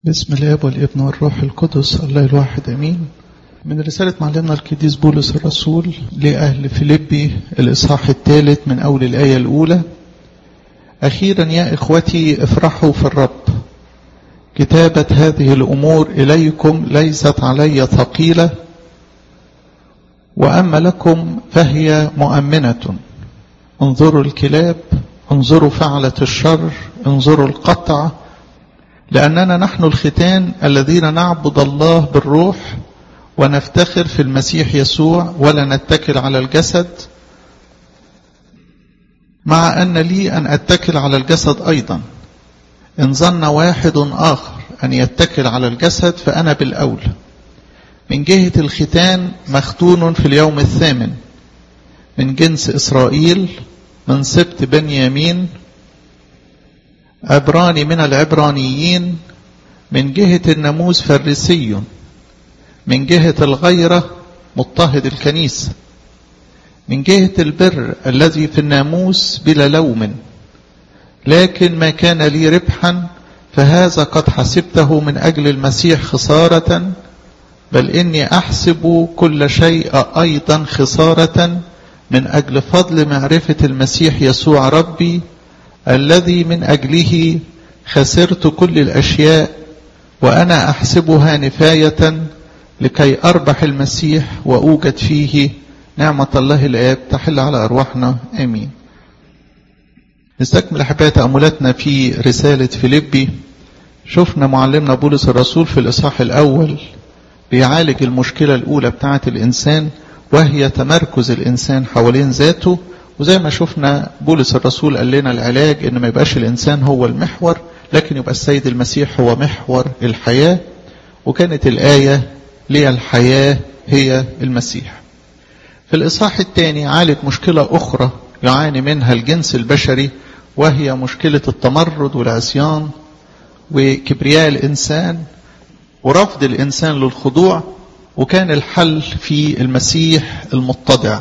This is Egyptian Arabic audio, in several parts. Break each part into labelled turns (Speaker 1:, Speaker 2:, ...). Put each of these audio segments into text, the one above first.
Speaker 1: بسم الاب والابن والروح القدس الله الواحد امين من رسالة معلمنا القديس بولس الرسول لأهل فيليبي الإصحاح الثالث من أول الآية الأولى أخيرا يا إخوتي افرحوا في الرب كتابة هذه الأمور إليكم ليست علي ثقيلة وأما لكم فهي مؤمنة انظروا الكلاب انظروا فعلة الشر انظروا القطع لأننا نحن الختان الذين نعبد الله بالروح ونفتخر في المسيح يسوع ولا نتكل على الجسد مع أن لي أن أتكل على الجسد أيضا إن ظن واحد آخر أن يتكل على الجسد فأنا بالأولى من جهة الختان مختون في اليوم الثامن من جنس إسرائيل من سبت بنيامين عبراني من العبرانيين من جهة الناموس فريسي من جهة الغيرة مضطهد الكنيسة من جهة البر الذي في الناموس بلا لوم لكن ما كان لي ربحا فهذا قد حسبته من أجل المسيح خسارة بل إني أحسب كل شيء أيضا خسارة من أجل فضل معرفة المسيح يسوع ربي الذي من أجله خسرت كل الأشياء وأنا أحسبها نفاية لكي أربح المسيح وأوجد فيه نعمة الله الآب تحل على أرواحنا آمين نستكمل أحباء تأملاتنا في رسالة فيليبي شفنا معلمنا بولس الرسول في الإصحاح الأول بيعالج المشكلة الأولى بتاعة الإنسان وهي تمركز الإنسان حوالين ذاته وزي ما شفنا بولس الرسول قال لنا العلاج ان ما يبقاش الانسان هو المحور لكن يبقى السيد المسيح هو محور الحياة وكانت الآية لي الحياة هي المسيح في الإصحاح الثاني عالج مشكلة أخرى يعاني منها الجنس البشري وهي مشكلة التمرد والعصيان وكبرياء الإنسان ورفض الإنسان للخضوع وكان الحل في المسيح المتضع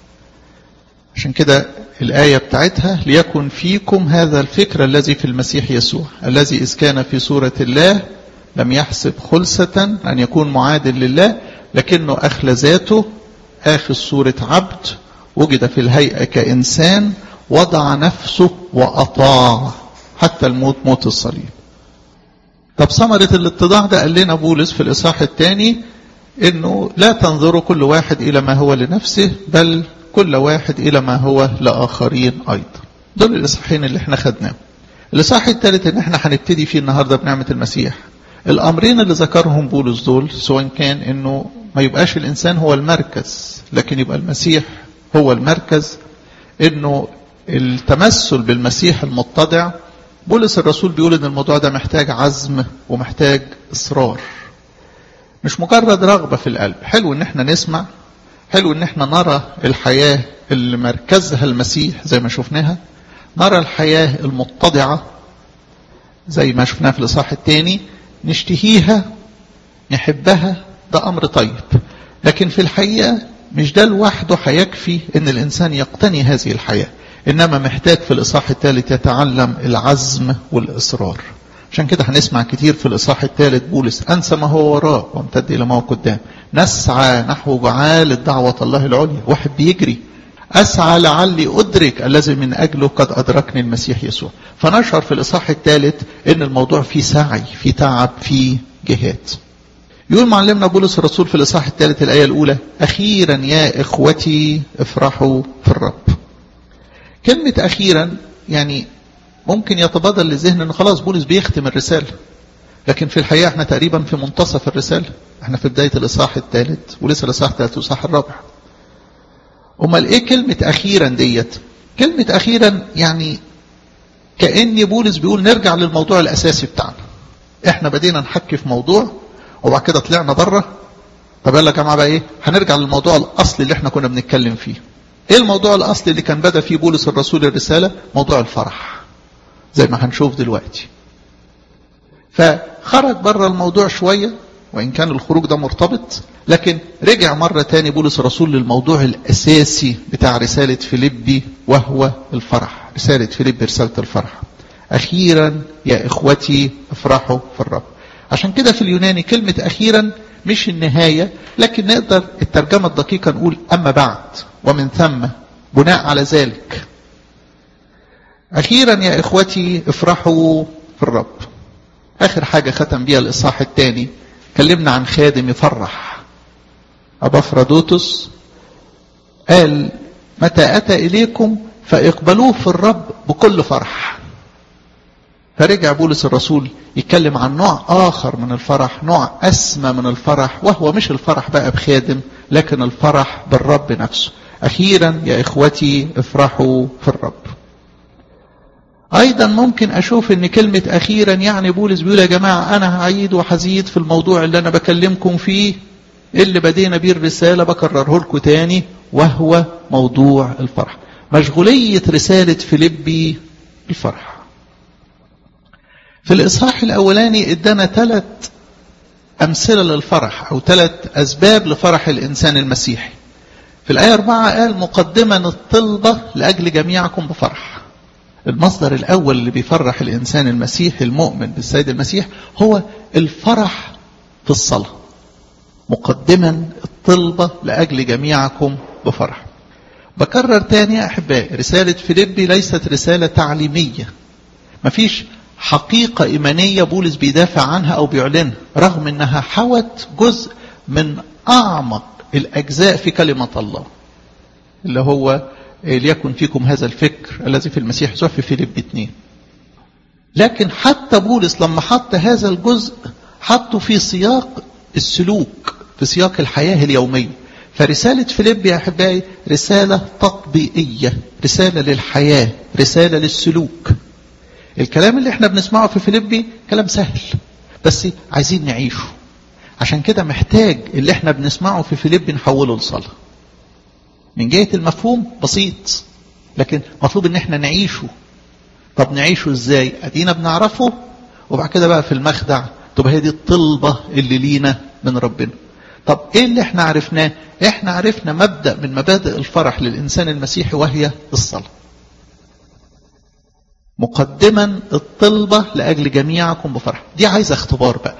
Speaker 1: عشان كده الآية بتاعتها ليكن فيكم هذا الفكر الذي في المسيح يسوع الذي إذ كان في صورة الله لم يحسب خلسة أن يكون معادل لله لكنه أخلى ذاته آخذ صورة عبد وجد في الهيئة كإنسان وضع نفسه وأطاع حتى الموت موت الصليب طب ثمرة الاتضاع ده قال لنا بولس في الإصحاح الثاني إنه لا تنظروا كل واحد إلى ما هو لنفسه بل كل واحد إلى ما هو لآخرين أيضا دول الإصحاحين اللي احنا خدناهم الإصحاح الثالث إن احنا هنبتدي فيه النهاردة بنعمة المسيح الأمرين اللي ذكرهم بولس دول سواء كان إنه ما يبقاش الإنسان هو المركز لكن يبقى المسيح هو المركز إنه التمثل بالمسيح المتضع بولس الرسول بيقول إن الموضوع ده محتاج عزم ومحتاج إصرار مش مجرد رغبة في القلب حلو إن احنا نسمع حلو ان احنا نرى الحياة اللي مركزها المسيح زي ما شفناها نرى الحياة المتضعة زي ما شفناها في الإصحاح الثاني نشتهيها نحبها ده أمر طيب لكن في الحقيقة مش ده لوحده هيكفي ان الإنسان يقتني هذه الحياة إنما محتاج في الإصحاح الثالث يتعلم العزم والإصرار عشان كده هنسمع كتير في الإصحاح الثالث بولس أنسى ما هو وراء وامتد إلى ما هو قدام نسعى نحو جعال الدعوة الله العليا واحد بيجري أسعى لعلي أدرك الذي من أجله قد أدركني المسيح يسوع فنشعر في الإصحاح الثالث أن الموضوع فيه سعي فيه تعب فيه جهاد يقول معلمنا بولس الرسول في الإصحاح الثالث الآية الأولى أخيرا يا إخوتي افرحوا في الرب كلمة أخيرا يعني ممكن يتبادل لذهن أن خلاص بولس بيختم الرسالة لكن في الحقيقة احنا تقريبا في منتصف الرسالة احنا في بداية الإصحاح الثالث ولسه الإصحاح الثالث والإصحاح الرابع أمال إيه كلمة أخيرا ديت كلمة أخيرا يعني كأن بولس بيقول نرجع للموضوع الأساسي بتاعنا احنا بدينا نحكي في موضوع وبعد كده طلعنا بره طب يلا يا جماعة بقى إيه هنرجع للموضوع الأصلي اللي احنا كنا بنتكلم فيه إيه الموضوع الأصلي اللي كان بدأ فيه بولس الرسول الرسالة موضوع الفرح زي ما هنشوف دلوقتي فخرج بره الموضوع شوية وإن كان الخروج ده مرتبط لكن رجع مرة تاني بولس الرسول للموضوع الأساسي بتاع رسالة فيليبي وهو الفرح رسالة فيليبي رسالة الفرح أخيرا يا إخوتي افرحوا في الرب عشان كده في اليوناني كلمة أخيرا مش النهاية لكن نقدر الترجمة الدقيقة نقول أما بعد ومن ثم بناء على ذلك أخيرا يا إخوتي افرحوا في الرب آخر حاجة ختم بيها الإصحاح الثاني كلمنا عن خادم يفرح أبا فرادوتس قال متى أتى إليكم فاقبلوه في الرب بكل فرح فرجع بولس الرسول يتكلم عن نوع آخر من الفرح نوع أسمى من الفرح وهو مش الفرح بقى بخادم لكن الفرح بالرب نفسه أخيرا يا إخوتي افرحوا في الرب أيضا ممكن أشوف أن كلمة أخيرا يعني بولس بيقول يا جماعة أنا هعيد وحزيد في الموضوع اللي أنا بكلمكم فيه اللي بدينا بيه الرسالة بكرره لكم تاني وهو موضوع الفرح مشغولية رسالة فيليبي الفرح في الإصحاح الأولاني ادانا ثلاث أمثلة للفرح أو ثلاث أسباب لفرح الإنسان المسيحي في الآية أربعة قال مقدما الطلبة لأجل جميعكم بفرح المصدر الأول اللي بيفرح الإنسان المسيحي المؤمن بالسيد المسيح هو الفرح في الصلاة مقدما الطلبة لأجل جميعكم بفرح بكرر تاني يا أحبائي رسالة فيليبي ليست رسالة تعليمية مفيش حقيقة إيمانية بولس بيدافع عنها أو بيعلنها رغم أنها حوت جزء من أعمق الأجزاء في كلمة الله اللي هو ليكن فيكم هذا الفكر الذي في المسيح يسوع في فيليب 2 لكن حتى بولس لما حط هذا الجزء حطه في سياق السلوك في سياق الحياة اليومية فرسالة فيليب يا أحبائي رسالة تطبيقية رسالة للحياة رسالة للسلوك الكلام اللي احنا بنسمعه في فيليبي كلام سهل بس عايزين نعيشه عشان كده محتاج اللي احنا بنسمعه في فيليبي نحوله لصلاة من جهة المفهوم بسيط لكن مطلوب ان احنا نعيشه طب نعيشه ازاي ادينا بنعرفه وبعد كده بقى في المخدع تبقى هي دي الطلبة اللي لينا من ربنا طب ايه اللي احنا عرفناه احنا عرفنا مبدأ من مبادئ الفرح للإنسان المسيحي وهي الصلاة مقدما الطلبة لأجل جميعكم بفرح دي عايزة اختبار بقى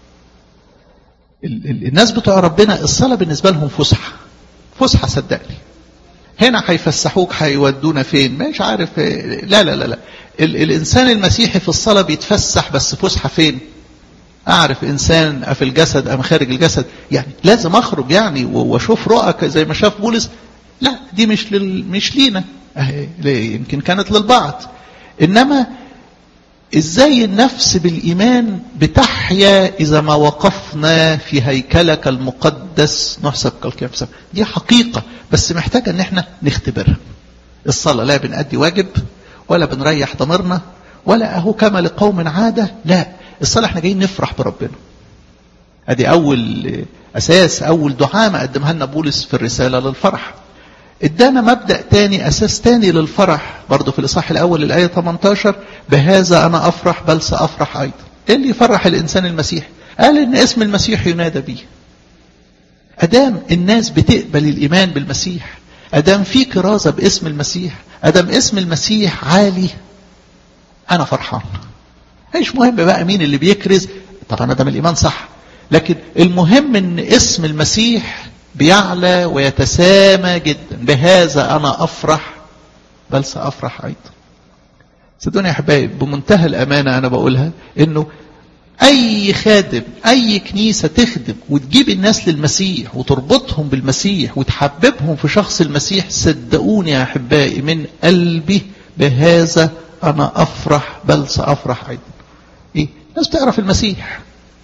Speaker 1: الناس بتوع ربنا الصلاة بالنسبة لهم فسحة فسحة صدقني هنا هيفسحوك هيودونا فين مش عارف لا لا لا لا الإنسان المسيحي في الصلاة بيتفسح بس فسحة فين أعرف إنسان في الجسد أم خارج الجسد يعني لازم أخرج يعني وأشوف رؤك زي ما شاف بولس لا دي مش لل... مش لينا يمكن كانت للبعض إنما إزاي النفس بالإيمان بتحيا إذا ما وقفنا في هيكلك المقدس نحسب كالكبسة دي حقيقة بس محتاجة أن احنا نختبرها الصلاة لا بنأدي واجب ولا بنريح ضميرنا ولا أهو كما لقوم عادة لا الصلاة احنا جايين نفرح بربنا ادي أول أساس أول دعامة قدمها لنا بولس في الرسالة للفرح ادانا مبدأ تاني أساس تاني للفرح برضه في الإصحاح الأول الآية 18 بهذا أنا أفرح بل سأفرح أيضا إيه اللي يفرح الإنسان المسيح قال إن اسم المسيح ينادى به أدام الناس بتقبل الإيمان بالمسيح أدام في كرازة باسم المسيح أدام اسم المسيح عالي أنا فرحان مش مهم بقى مين اللي بيكرز طبعا أدام الإيمان صح لكن المهم ان اسم المسيح بيعلى ويتسامى جدا بهذا أنا أفرح بل سأفرح أيضا صدقوني يا حبايب بمنتهى الأمانة أنا بقولها إنه أي خادم أي كنيسة تخدم وتجيب الناس للمسيح وتربطهم بالمسيح وتحببهم في شخص المسيح صدقوني يا أحبائي من قلبي بهذا أنا أفرح بل سأفرح أيضا إيه؟ الناس تعرف المسيح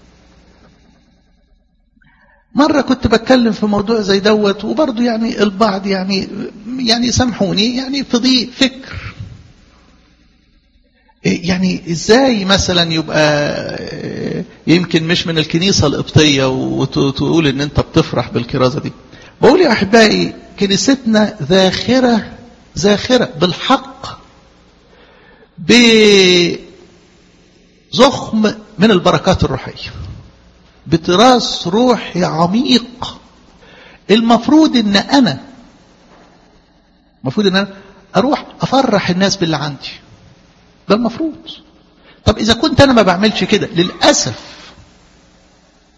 Speaker 1: مرة كنت بتكلم في موضوع زي دوت وبرضه يعني البعض يعني يعني سامحوني يعني في ضيق فكر يعني ازاي مثلا يبقى يمكن مش من الكنيسة القبطية وتقول ان انت بتفرح بالكرازة دي بقول يا احبائي كنيستنا ذاخرة ذاخرة بالحق بزخم من البركات الروحية بتراث روحي عميق المفروض ان انا المفروض ان انا اروح افرح الناس باللي عندي ده المفروض طب اذا كنت انا ما بعملش كده للاسف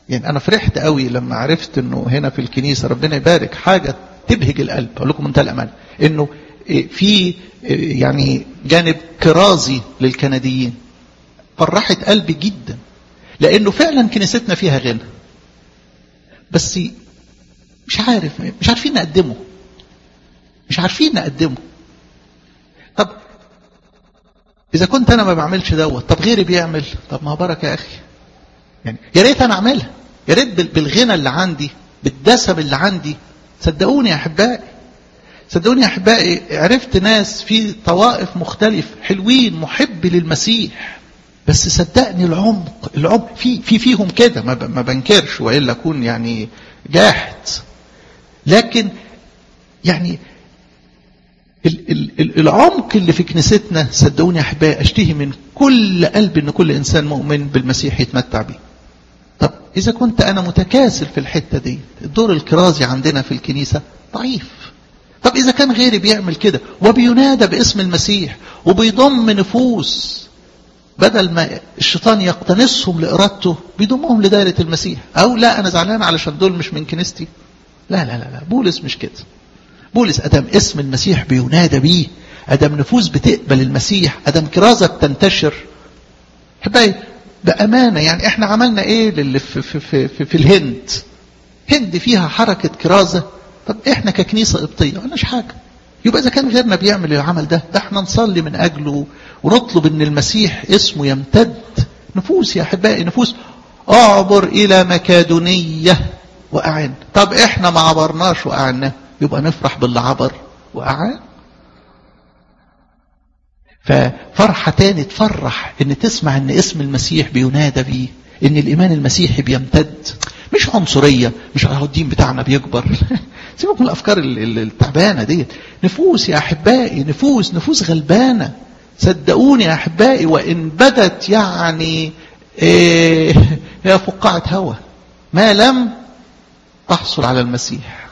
Speaker 1: يعني انا فرحت قوي لما عرفت انه هنا في الكنيسه ربنا يبارك حاجه تبهج القلب اقول لكم منتهى الامانه انه في يعني جانب كرازي للكنديين فرحت قلبي جدا لانه فعلا كنيستنا فيها غنى بس مش عارف مش عارفين نقدمه مش عارفين نقدمه طب اذا كنت انا ما بعملش دوت طب غيري بيعمل طب ما بركه يا اخي يعني يا ريت انا اعملها يا ريت بالغنى اللي عندي بالدسم اللي عندي صدقوني يا احبائي صدقوني يا احبائي عرفت ناس في طوائف مختلف حلوين محب للمسيح بس صدقني العمق العمق في في فيهم كده ما, ما بنكرش والا اكون يعني جاحد لكن يعني ال ال العمق اللي في كنيستنا صدقوني يا احبائي اشتهي من كل قلب ان كل انسان مؤمن بالمسيح يتمتع بيه طب اذا كنت انا متكاسل في الحته دي الدور الكرازي عندنا في الكنيسه ضعيف طب اذا كان غيري بيعمل كده وبينادى باسم المسيح وبيضم نفوس بدل ما الشيطان يقتنصهم لارادته بيضمهم لدائره المسيح او لا انا زعلان علشان دول مش من كنيستي لا لا لا لا بولس مش كده بولس ادم اسم المسيح بينادى بيه ادم نفوس بتقبل المسيح ادم كرازه بتنتشر حبايبي بامانه يعني احنا عملنا ايه للي في, في, في, في, في الهند هند فيها حركه كرازه طب احنا ككنيسه قبطيه مالناش حاجه يبقى اذا كان غيرنا بيعمل العمل ده ده احنا نصلي من اجله ونطلب ان المسيح اسمه يمتد نفوس يا احبائي نفوس اعبر الى مكادونيه واعن طب احنا ما عبرناش واعنا يبقى نفرح باللي عبر واعان ففرحه تاني تفرح ان تسمع ان اسم المسيح بينادى بيه ان الايمان المسيحي بيمتد مش عنصريه مش اهو الدين بتاعنا بيكبر سيبك من الافكار التعبانه ديت نفوس يا احبائي نفوس نفوس غلبانه صدقوني يا احبائي وان بدت يعني إيه هي فقاعه هوى ما لم تحصل على المسيح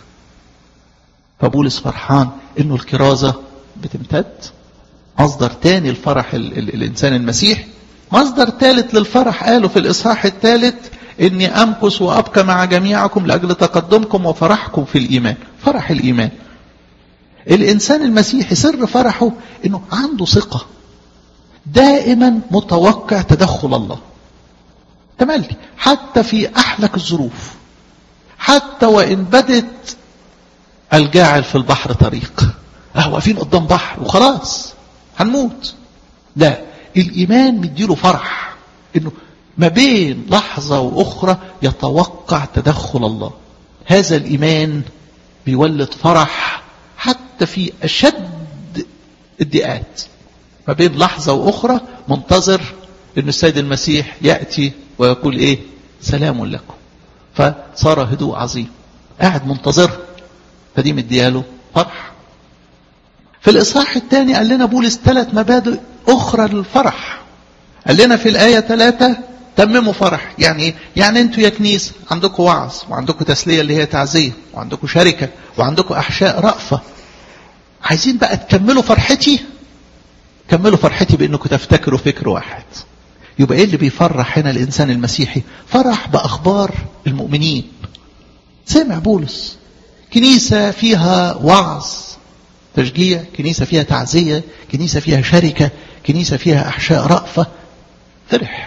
Speaker 1: فبولس فرحان انه الكرازه بتمتد مصدر تاني الفرح ال ال الانسان المسيح مصدر ثالث للفرح قالوا في الاصحاح الثالث اني امكث وابقى مع جميعكم لاجل تقدمكم وفرحكم في الايمان فرح الايمان الانسان المسيحي سر فرحه انه عنده ثقه دائما متوقع تدخل الله تملي حتى في احلك الظروف حتى وان بدت الجاعل في البحر طريق اه واقفين قدام بحر وخلاص هنموت لا الايمان مديله فرح انه ما بين لحظة واخرى يتوقع تدخل الله هذا الايمان بيولد فرح حتى في اشد الضيقات ما بين لحظة واخرى منتظر ان السيد المسيح يأتي ويقول ايه سلام لكم فصار هدوء عظيم قاعد منتظر فدي مدياله فرح في الإصحاح الثاني قال لنا بولس ثلاث مبادئ أخرى للفرح قال لنا في الآية ثلاثة تمموا فرح يعني يعني انتوا يا كنيسة عندكم وعظ وعندكم تسلية اللي هي تعزية وعندكم شركة وعندكم أحشاء رأفة عايزين بقى تكملوا فرحتي كملوا فرحتي بأنكم تفتكروا فكر واحد يبقى ايه اللي بيفرح هنا الإنسان المسيحي فرح بأخبار المؤمنين سمع بولس كنيسة فيها وعظ تشجيع كنيسة فيها تعزية كنيسة فيها شركة كنيسة فيها أحشاء رأفة فرح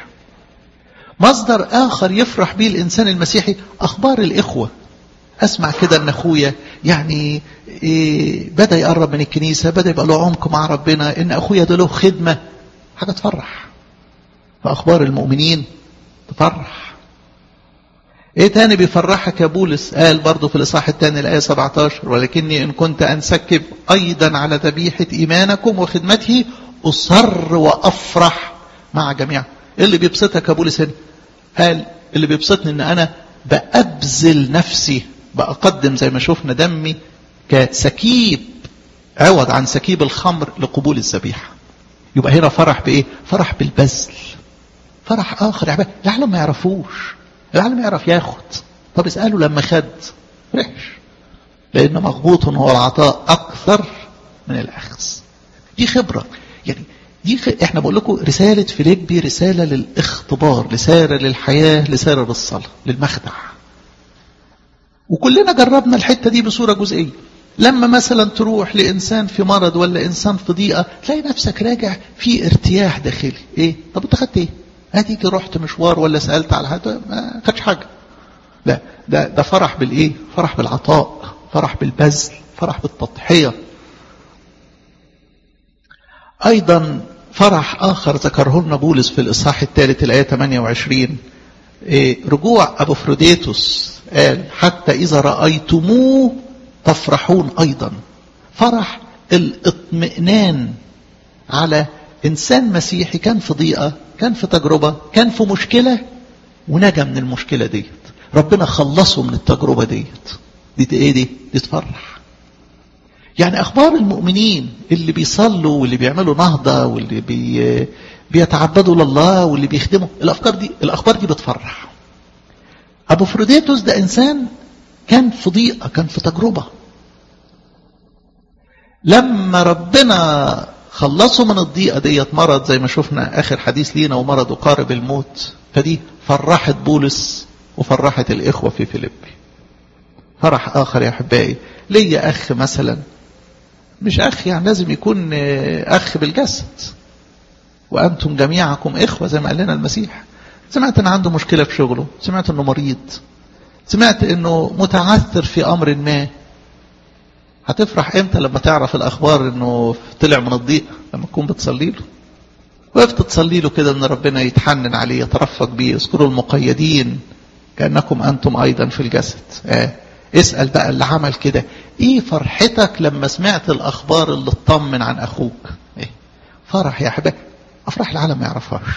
Speaker 1: مصدر آخر يفرح به الإنسان المسيحي أخبار الإخوة أسمع كده أن أخويا يعني إيه بدأ يقرب من الكنيسة بدأ يبقى له عمق مع ربنا إن أخويا ده له خدمة حاجة تفرح فأخبار المؤمنين تفرح ايه تاني بيفرحك يا بولس قال برضه في الاصحاح الثاني الايه 17 ولكني ان كنت انسكب ايضا على ذبيحه ايمانكم وخدمته اصر وافرح مع جميع ايه اللي بيبسطك يا بولس هنا قال اللي بيبسطني ان انا بابذل نفسي بقدم زي ما شفنا دمي كسكيب عوض عن سكيب الخمر لقبول الذبيحه يبقى هنا فرح بايه فرح بالبذل فرح اخر عباد العالم ما يعرفوش العالم يعرف ياخد طب اسأله لما خد فرحش لأن مغبوط هو العطاء أكثر من الأخذ دي خبرة يعني دي خ... احنا بقول لكم رسالة فيليبي رسالة للاختبار رسالة للحياة رسالة للصلاة للمخدع وكلنا جربنا الحتة دي بصورة جزئية لما مثلا تروح لإنسان في مرض ولا إنسان في ضيقة تلاقي نفسك راجع في ارتياح داخلي إيه طب أنت خدت إيه هتيجي رحت مشوار ولا سألت على حاجة ما خدش حاجة لا ده ده فرح بالإيه فرح بالعطاء فرح بالبذل فرح بالتضحية أيضا فرح آخر ذكره لنا بولس في الإصحاح الثالث الآية 28 إيه رجوع أبو فروديتوس قال حتى إذا رأيتموه تفرحون أيضا فرح الاطمئنان على إنسان مسيحي كان في ضيقة كان في تجربة كان في مشكلة ونجا من المشكلة ديت ربنا خلصه من التجربة ديت دي ايه دي دي تفرح يعني اخبار المؤمنين اللي بيصلوا واللي بيعملوا نهضة واللي بي بيتعبدوا لله واللي بيخدموا الافكار دي الاخبار دي بتفرح ابو فروديتوس ده انسان كان في ضيقة كان في تجربة لما ربنا خلصوا من الضيقة ديت مرض زي ما شفنا آخر حديث لينا ومرض قارب الموت فدي فرحت بولس وفرحت الإخوة في فيليبي فرح آخر يا أحبائي ليا أخ مثلا مش أخ يعني لازم يكون أخ بالجسد وأنتم جميعكم إخوة زي ما قال لنا المسيح سمعت أن عنده مشكلة في شغله سمعت أنه مريض سمعت أنه متعثر في أمر ما هتفرح امتى لما تعرف الاخبار انه طلع من الضيق لما تكون بتصلي له وقفت تصلي له كده ان ربنا يتحنن عليه يترفق بيه اذكروا المقيدين كانكم انتم ايضا في الجسد آه. اسال بقى اللي عمل كده ايه فرحتك لما سمعت الاخبار اللي تطمن عن اخوك إيه؟ فرح يا حبايبي افراح العالم ما يعرفهاش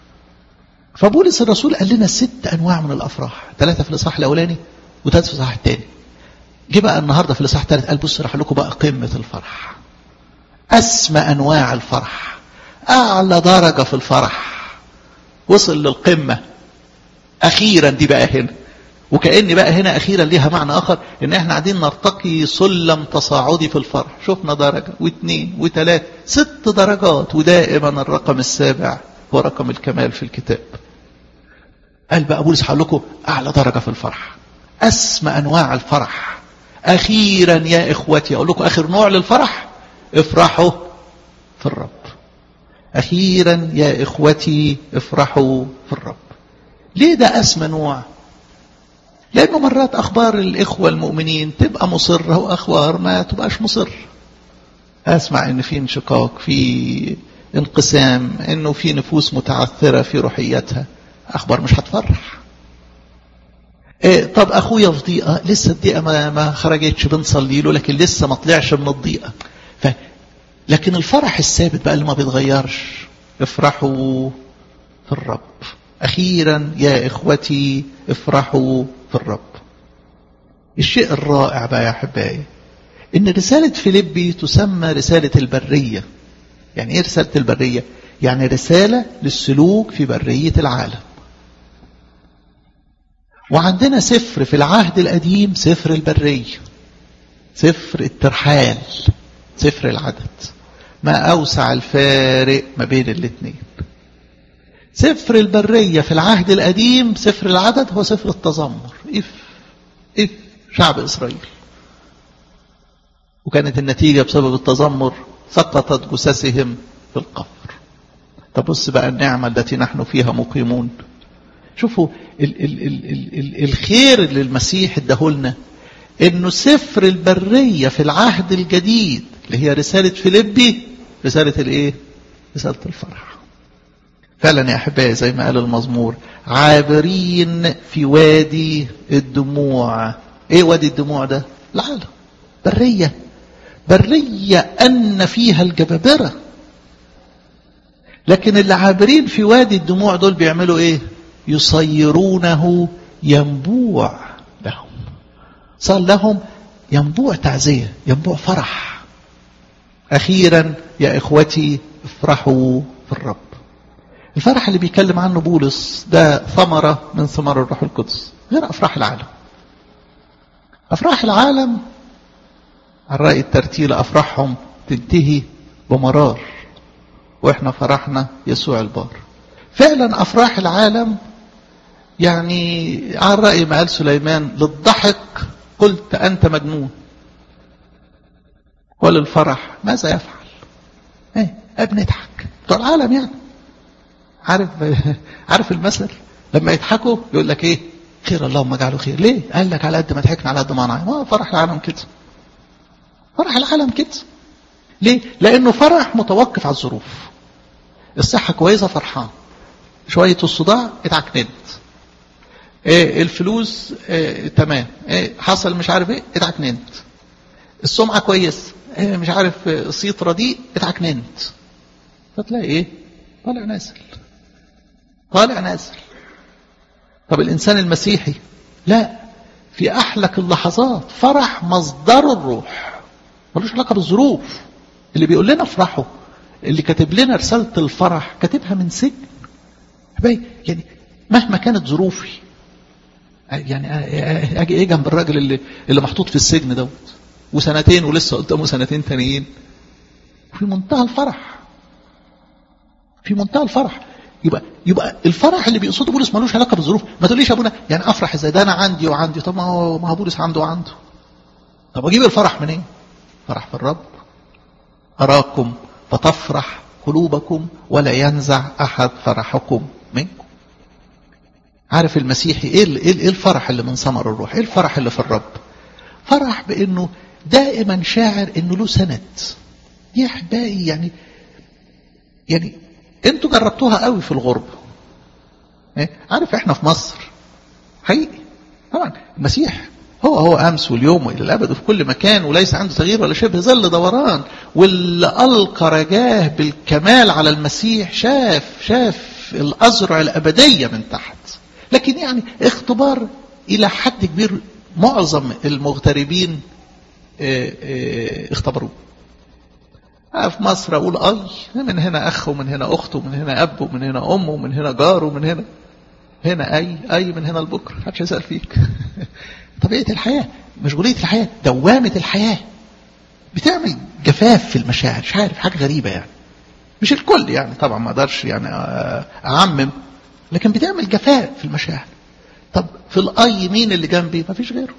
Speaker 1: فبولس الرسول قال لنا ست انواع من الافراح ثلاثه في الاصحاح الاولاني وثلاثه في الاصحاح الثاني جه بقى النهارده في الاصحاح الثالث قال بص راح لكم بقى قمه الفرح اسمى انواع الفرح اعلى درجه في الفرح وصل للقمه اخيرا دي بقى هنا وكأن بقى هنا أخيرا ليها معنى آخر إن إحنا قاعدين نرتقي سلم تصاعدي في الفرح شفنا درجة واثنين وثلاثة ست درجات ودائما الرقم السابع هو رقم الكمال في الكتاب قال بقى بولس هقول لكم أعلى درجة في الفرح أسمى أنواع الفرح أخيرا يا إخوتي أقول لكم آخر نوع للفرح افرحوا في الرب أخيرا يا إخوتي افرحوا في الرب ليه ده أسمى نوع لأنه مرات أخبار الإخوة المؤمنين تبقى مصرة وأخبار ما تبقاش مصر أسمع إن في انشقاق في انقسام إنه في نفوس متعثرة في روحيتها أخبار مش هتفرح إيه طب أخويا في ضيقة لسه الضيقة ما, ما خرجتش بنصلي له لكن لسه ما طلعش من الضيقة ف لكن الفرح الثابت بقى اللي ما بيتغيرش افرحوا في الرب أخيرا يا إخوتي افرحوا في الرب الشيء الرائع بقى يا أحبائي إن رسالة فيليبي تسمى رسالة البرية يعني إيه رسالة البرية؟ يعني رسالة للسلوك في برية العالم وعندنا سفر في العهد القديم سفر البرية سفر الترحال سفر العدد ما أوسع الفارق ما بين الاثنين سفر البرية في العهد القديم سفر العدد هو سفر التذمر إف إف شعب إسرائيل وكانت النتيجة بسبب التذمر سقطت جثثهم في القبر طب بص بقى النعمة التي نحن فيها مقيمون شوفوا ال ال ال ال ال الخير اللي المسيح اداهولنا انه سفر البرية في العهد الجديد اللي هي رسالة فيليبي رسالة الايه رسالة الفرح فعلا يا احبائي زي ما قال المزمور عابرين في وادي الدموع ايه وادي الدموع ده العالم برية برية ان فيها الجبابرة لكن اللي عابرين في وادي الدموع دول بيعملوا ايه يصيرونه ينبوع لهم صار لهم ينبوع تعزية ينبوع فرح أخيرا يا إخوتي افرحوا في الرب الفرح اللي بيتكلم عنه بولس ده ثمرة من ثمر الروح القدس غير أفراح العالم أفراح العالم على رأي الترتيل أفراحهم تنتهي بمرار واحنا فرحنا يسوع البار فعلا افراح العالم يعني على رأي ما قال سليمان للضحك قلت انت مجنون وللفرح ماذا يفعل ايه بنضحك بتوع العالم يعني عارف عارف المثل لما يضحكوا يقول لك ايه خير اللهم اجعله خير ليه قال لك على قد ما ضحكنا على قد ما نعيم ما فرح العالم كده فرح العالم كده ليه لانه فرح متوقف على الظروف الصحه كويسه فرحان شويه الصداع اتعكننت إيه الفلوس إيه تمام إيه حصل مش عارف ايه اتعكننت السمعه كويس إيه مش عارف صيت رديء اتعكننت فتلاقي ايه طالع نازل طالع نازل طب الإنسان المسيحي لا في أحلك اللحظات فرح مصدر الروح ملوش علاقة بالظروف اللي بيقول لنا افرحوا اللي كاتب لنا رسالة الفرح كاتبها من سجن يعني مهما كانت ظروفي يعني اجي ايه جنب الراجل اللي اللي محطوط في السجن دوت وسنتين ولسه قدامه سنتين تانيين في منتهى الفرح في منتهى الفرح يبقى يبقى الفرح اللي بيقصده بولس ملوش علاقه بالظروف ما تقوليش يا ابونا يعني افرح ازاي ده انا عندي وعندي طب ما هو ما هو بولس عنده وعنده طب اجيب الفرح منين؟ إيه؟ فرح في الرب اراكم فتفرح قلوبكم ولا ينزع احد فرحكم منكم عارف المسيحي ايه ايه الفرح اللي من ثمر الروح ايه الفرح اللي في الرب فرح بانه دائما شاعر انه له سند يا احبائي يعني يعني انتوا جربتوها قوي في الغربة إيه؟ عارف احنا في مصر حقيقي طبعا المسيح هو هو امس واليوم والى الابد وفي كل مكان وليس عنده تغيير ولا شبه ظل دوران واللي القى رجاه بالكمال على المسيح شاف شاف الازرع الابديه من تحت لكن يعني اختبار الى حد كبير معظم المغتربين اه اه اختبروه في مصر أقول أي من هنا أخ ومن هنا أخت ومن هنا أب ومن هنا أم ومن هنا جار ومن هنا هنا أي أي من هنا لبكرة محدش يسأل فيك طبيعة الحياة مشغولية الحياة دوامة الحياة بتعمل جفاف في المشاعر مش عارف حاجة غريبة يعني مش الكل يعني طبعا ما اقدرش يعني أعمم لكن بتعمل جفاف في المشاعر طب في الأي مين اللي جنبي ما فيش غيره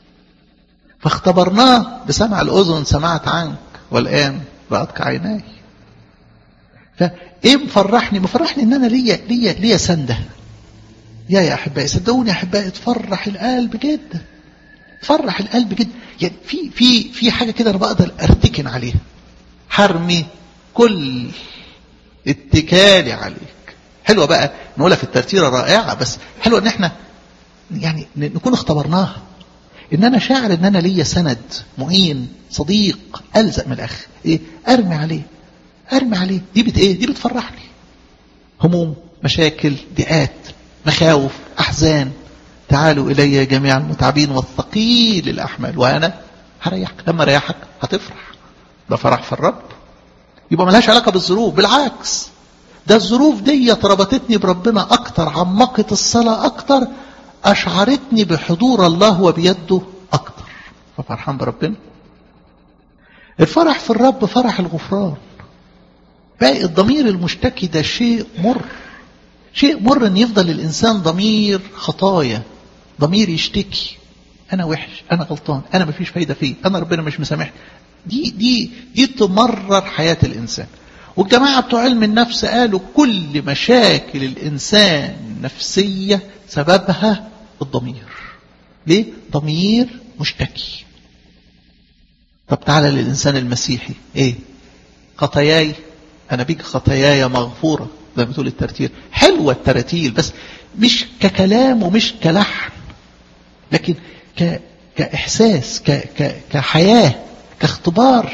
Speaker 1: فاختبرناه بسمع الأذن سمعت عنك والآن رأتك عيناي فايه مفرحني مفرحني ان انا ليا ليا ليا سنده يا يا احبائي صدقوني يا احبائي تفرح القلب جدا تفرح القلب جدا يعني في في في حاجه كده انا بقدر ارتكن عليها حرمي كل اتكالي عليك حلوه بقى نقولها في الترتيره رائعه بس حلوه ان احنا يعني نكون اختبرناها ان انا شاعر ان انا ليا سند معين صديق الزق من الاخ ايه ارمي عليه ارمي عليه دي بت ايه دي بتفرحني هموم مشاكل ضيقات مخاوف احزان تعالوا الي جميع المتعبين والثقيل الاحمال وانا هريحك لما اريحك هتفرح ده فرح في الرب يبقى ملهاش علاقه بالظروف بالعكس ده الظروف دي ربطتني بربنا اكتر عمقت الصلاه اكتر أشعرتني بحضور الله وبيده أكتر ففرحان بربنا الفرح في الرب فرح الغفران باقي الضمير المشتكي ده شيء مر شيء مر ان يفضل الانسان ضمير خطايا ضمير يشتكي انا وحش انا غلطان انا مفيش فايده فيه انا ربنا مش مسامحني دي دي دي تمرر حياه الانسان والجماعه بتوع علم النفس قالوا كل مشاكل الانسان نفسيه سببها الضمير ليه ضمير مشتكي طب تعالى للإنسان المسيحي ايه خطاياي أنا بيك خطاياي مغفورة زي ما بتقول الترتيل حلوة التراتيل بس مش ككلام ومش كلحن لكن ك... كإحساس ك... ك... كحياة كاختبار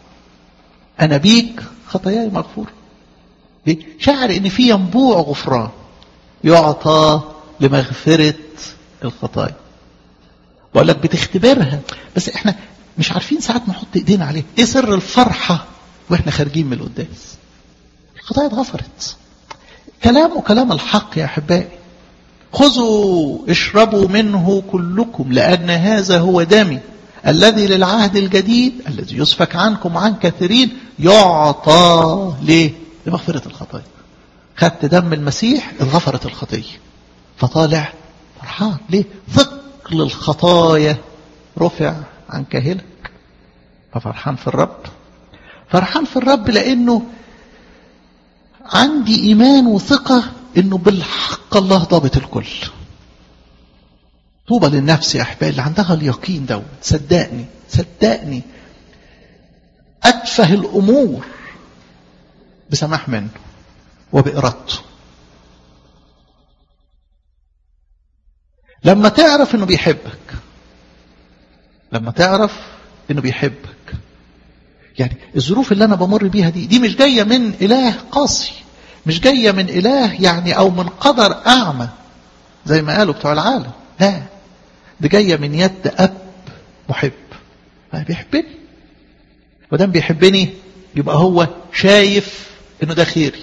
Speaker 1: أنا بيك خطاياي مغفورة ليه؟ شعر إن في ينبوع غفران يعطى لمغفرة الخطايا بقول لك بتختبرها بس احنا مش عارفين ساعات نحط ايدينا عليه ايه سر الفرحة واحنا خارجين من القداس الخطايا اتغفرت كلامه كلام الحق يا احبائي خذوا اشربوا منه كلكم لان هذا هو دمي الذي للعهد الجديد الذي يسفك عنكم عن كثيرين يعطى ليه لمغفرة الخطايا خدت دم المسيح اتغفرت الخطية فطالع فرحان ليه ثقل الخطايا رفع عن كاهلك ففرحان في الرب فرحان في الرب لأنه عندي إيمان وثقة إنه بالحق الله ضابط الكل طوبى للنفس يا أحبائي اللي عندها اليقين ده صدقني صدقني أتفه الأمور بسماح منه وبإرادته لما تعرف انه بيحبك لما تعرف انه بيحبك يعني الظروف اللي انا بمر بيها دي دي مش جايه من اله قاسي مش جايه من اله يعني او من قدر اعمى زي ما قالوا بتوع العالم لا دي جايه من يد اب محب بيحبني ودام بيحبني يبقى هو شايف انه ده خيري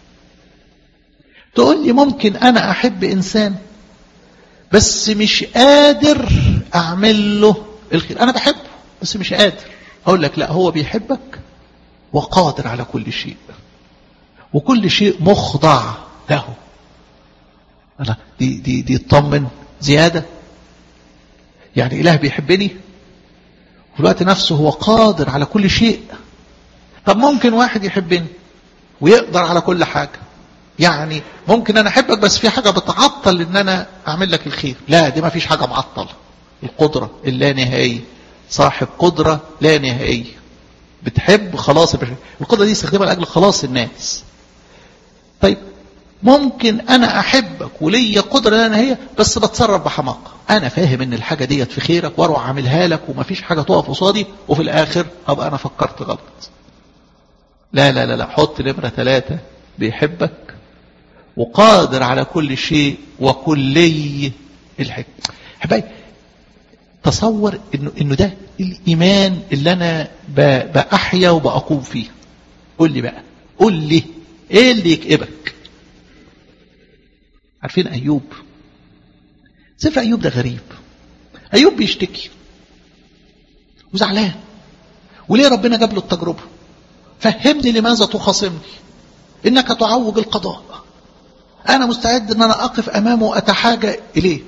Speaker 1: تقول لي ممكن انا احب انسان بس مش قادر اعمل له الخير انا بحبه بس مش قادر اقول لك لا هو بيحبك وقادر على كل شيء وكل شيء مخضع له دي دي دي تطمن زياده يعني اله بيحبني وفي الوقت نفسه هو قادر على كل شيء طب ممكن واحد يحبني ويقدر على كل حاجه يعني ممكن انا احبك بس في حاجه بتعطل ان انا اعمل لك الخير لا دي ما فيش حاجه معطله القدره اللانهائيه صاحب قدره لا نهائيه بتحب خلاص القدره دي استخدمها لاجل خلاص الناس طيب ممكن انا احبك وليا قدره لا نهائيه بس بتصرف بحماقه انا فاهم ان الحاجه ديت في خيرك واروح اعملها لك وما فيش حاجه تقف قصادي وفي الاخر ابقى انا فكرت غلط لا لا لا لا حط نمره ثلاثه بيحبك وقادر على كل شيء وكلي الحكمة حبايبي تصور انه انه ده الايمان اللي انا باحيا وبقوم فيه قول لي بقى قول لي ايه اللي يكئبك عارفين ايوب سفر ايوب ده غريب ايوب بيشتكي وزعلان وليه ربنا جاب له التجربه فهمني لماذا تخاصمني انك تعوج القضاء أنا مستعد أن أنا أقف أمامه وأتحاجى إليه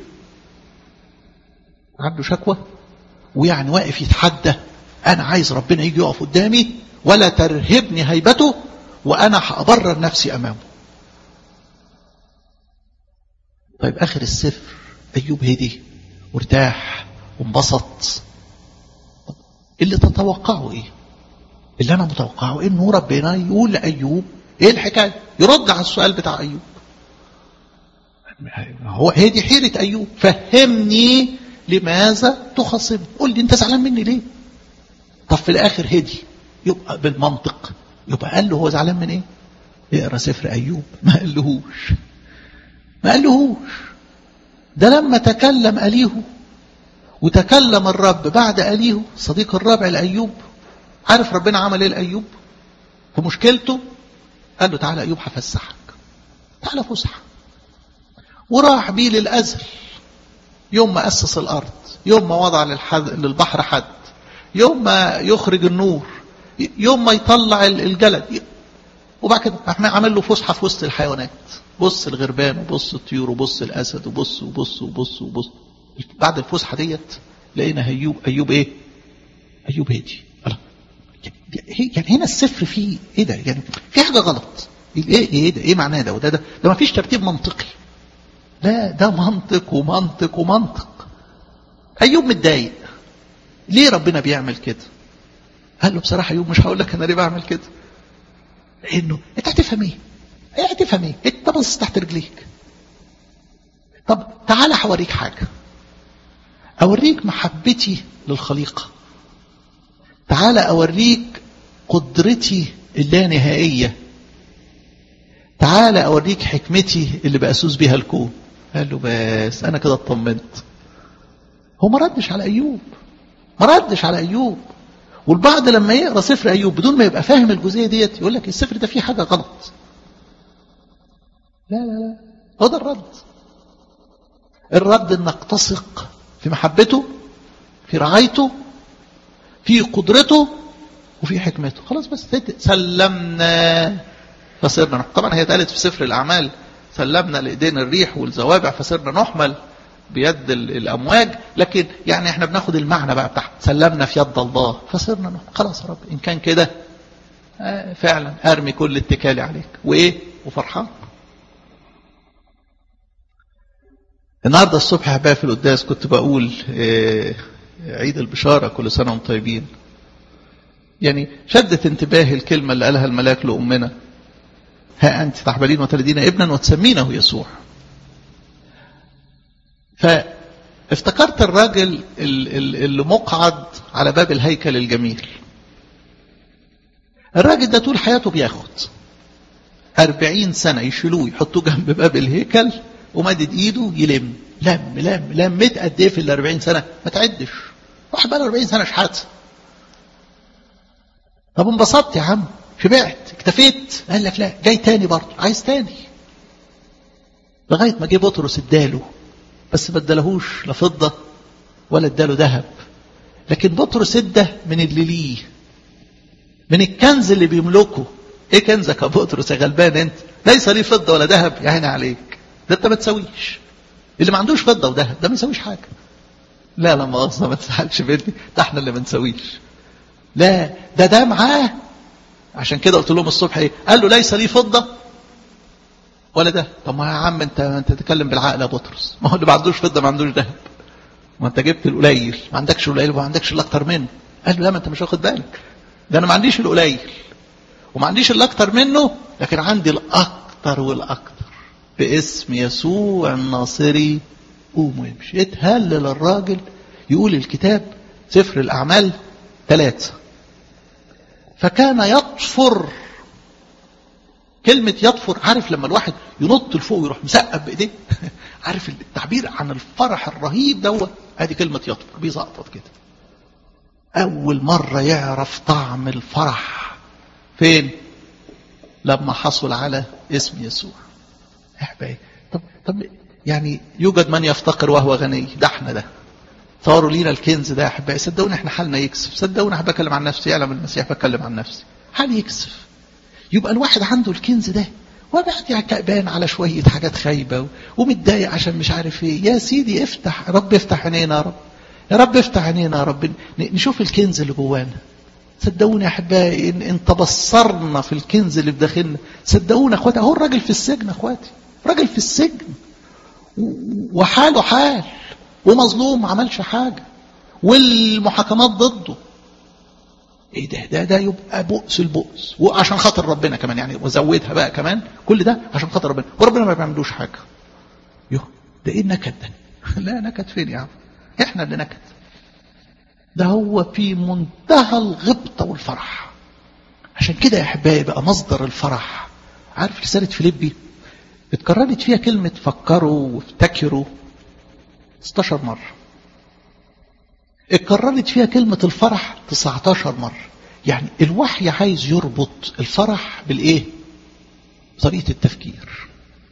Speaker 1: عنده شكوى ويعني واقف يتحدى أنا عايز ربنا يجي يقف قدامي ولا ترهبني هيبته وأنا هأبرر نفسي أمامه طيب آخر السفر أيوب هدي وارتاح وانبسط اللي تتوقعه إيه اللي أنا متوقعه إنه ربنا يقول لأيوب إيه الحكاية يرد على السؤال بتاع أيوب هو هي دي حيرة أيوب فهمني لماذا تخاصم قول لي أنت زعلان مني ليه طب في الآخر هدي يبقى بالمنطق يبقى قال له هو زعلان من إيه اقرا سفر أيوب ما قالهوش ما قالهوش ده لما تكلم أليه وتكلم الرب بعد أليه صديق الرابع لأيوب عارف ربنا عمل إيه لأيوب في مشكلته قال له تعالى أيوب هفسحك تعالى فسحك وراح بيه للأزل يوم ما أسس الأرض يوم ما وضع للحد للبحر حد يوم ما يخرج النور يوم ما يطلع الجلد وبعد كده راح عمل له فسحة في وسط الحيوانات بص الغربان وبص الطيور وبص الأسد وبص وبص وبص وبص بعد الفسحة ديت لقينا أيوب أيوب إيه؟ أيوب هدي يعني هنا السفر فيه إيه ده؟ يعني في حاجة غلط إيه إيه ده؟ إيه معناه ده؟ وده ده ده ما فيش ترتيب منطقي لا ده منطق ومنطق ومنطق أيوب متضايق ليه ربنا بيعمل كده قال له بصراحة أيوب مش هقول لك أنا ليه بعمل كده لأنه أنت هتفهم إيه إيه هتفهم إيه أنت بص تحت رجليك طب تعالى هوريك حاجة أوريك محبتي للخليقة تعالى أوريك قدرتي اللانهائية تعالى أوريك حكمتي اللي بأسوس بها الكون قال له بس أنا كده اطمنت هو ما ردش على أيوب ما ردش على أيوب والبعض لما يقرأ سفر أيوب بدون ما يبقى فاهم الجزئية ديت يقول لك السفر ده فيه حاجة غلط لا لا لا هو ده الرد الرد انك تثق في محبته في رعايته في قدرته وفي حكمته خلاص بس سلمنا فصرنا نحمل طبعا هي اتقالت في سفر الأعمال سلمنا لإيدين الريح والزوابع فصرنا نحمل بيد الأمواج لكن يعني احنا بناخد المعنى بقى بتاع سلمنا في يد الله فصرنا نحمل خلاص يا رب إن كان كده آه فعلا أرمي كل اتكالي عليك وإيه وفرحان النهاردة الصبح بقى في القداس كنت بقول آه عيد البشارة كل سنة وانتم طيبين يعني شدت انتباهي الكلمة اللي قالها الملاك لأمنا ها أنت تحبلين وتلدين ابنا وتسمينه يسوع فافتكرت الراجل اللي مقعد على باب الهيكل الجميل الراجل ده طول حياته بياخد أربعين سنة يشيلوه يحطوه جنب باب الهيكل ومدد ايده يلم لم لم لميت قد ايه في ال 40 سنه ما تعدش واحد بقى 40 سنه شحات طب انبسطت يا عم شبعت اكتفيت قال لك لا جاي تاني برضه عايز تاني لغايه ما جه بطرس اداله بس ما ادالهوش لا فضه ولا اداله ذهب لكن بطرس ادى من اللي ليه من الكنز اللي بيملكه ايه كنزك يا بطرس يا غلبان انت ليس لي فضه ولا ذهب يا عيني عليك ده انت ما تسويش اللي ما عندوش فضه وذهب ده ما يسويش حاجه لا لا مؤاخذه ما تزعلش مني ده احنا اللي ما نسويش لا ده ده معاه عشان كده قلت لهم الصبح ايه قال له ليس لي فضه ولا ده طب ما يا عم انت انت تتكلم بالعقل يا بطرس ما هو اللي ما عندوش فضه ما عندوش ذهب ما انت جبت القليل ما عندكش القليل وما عندكش اللي اكتر منه قال له لا ما انت مش واخد بالك ده انا ما عنديش القليل وما عنديش اللي اكتر منه لكن عندي الاكتر والاكتر باسم يسوع الناصري قوم وامشي اتهلل الراجل يقول الكتاب سفر الأعمال ثلاثة فكان يطفر كلمة يطفر عارف لما الواحد ينط لفوق ويروح مسقب بإيديه عارف التعبير عن الفرح الرهيب دوت ادي كلمة يطفر بيزقطط كده أول مرة يعرف طعم الفرح فين لما حصل على اسم يسوع يا حبايبي طب طب يعني يوجد من يفتقر وهو غني ده احنا ده صاروا لينا الكنز ده يا احبائي صدقوني احنا حالنا يكسف صدقوني احب اتكلم عن نفسي يعلم المسيح بتكلم عن نفسي حال يكسف يبقى الواحد عنده الكنز ده وبعد يعني كأبان على شوية حاجات خايبة ومتضايق عشان مش عارف ايه يا سيدي افتح رب افتح عينينا يا رب يا رب افتح عينينا يا رب نشوف الكنز اللي جوانا صدقوني يا احبائي ان, ان تبصرنا في الكنز اللي في داخلنا صدقوني اخواتي اهو الراجل في السجن اخواتي راجل في السجن وحاله حال ومظلوم ما عملش حاجة والمحاكمات ضده ايه ده ده ده يبقى بؤس البؤس وعشان خاطر ربنا كمان يعني وزودها بقى كمان كل ده عشان خاطر ربنا وربنا ما بيعملوش حاجة يوه ده ايه النكد ده لا نكد فين يا عم احنا اللي نكد ده هو في منتهى الغبطة والفرح عشان كده يا احبائي بقى مصدر الفرح عارف رسالة فيليبي اتكررت فيها كلمة فكروا وافتكروا 16 مرة اتكررت فيها كلمة الفرح 19 مرة يعني الوحي عايز يربط الفرح بالايه طريقة التفكير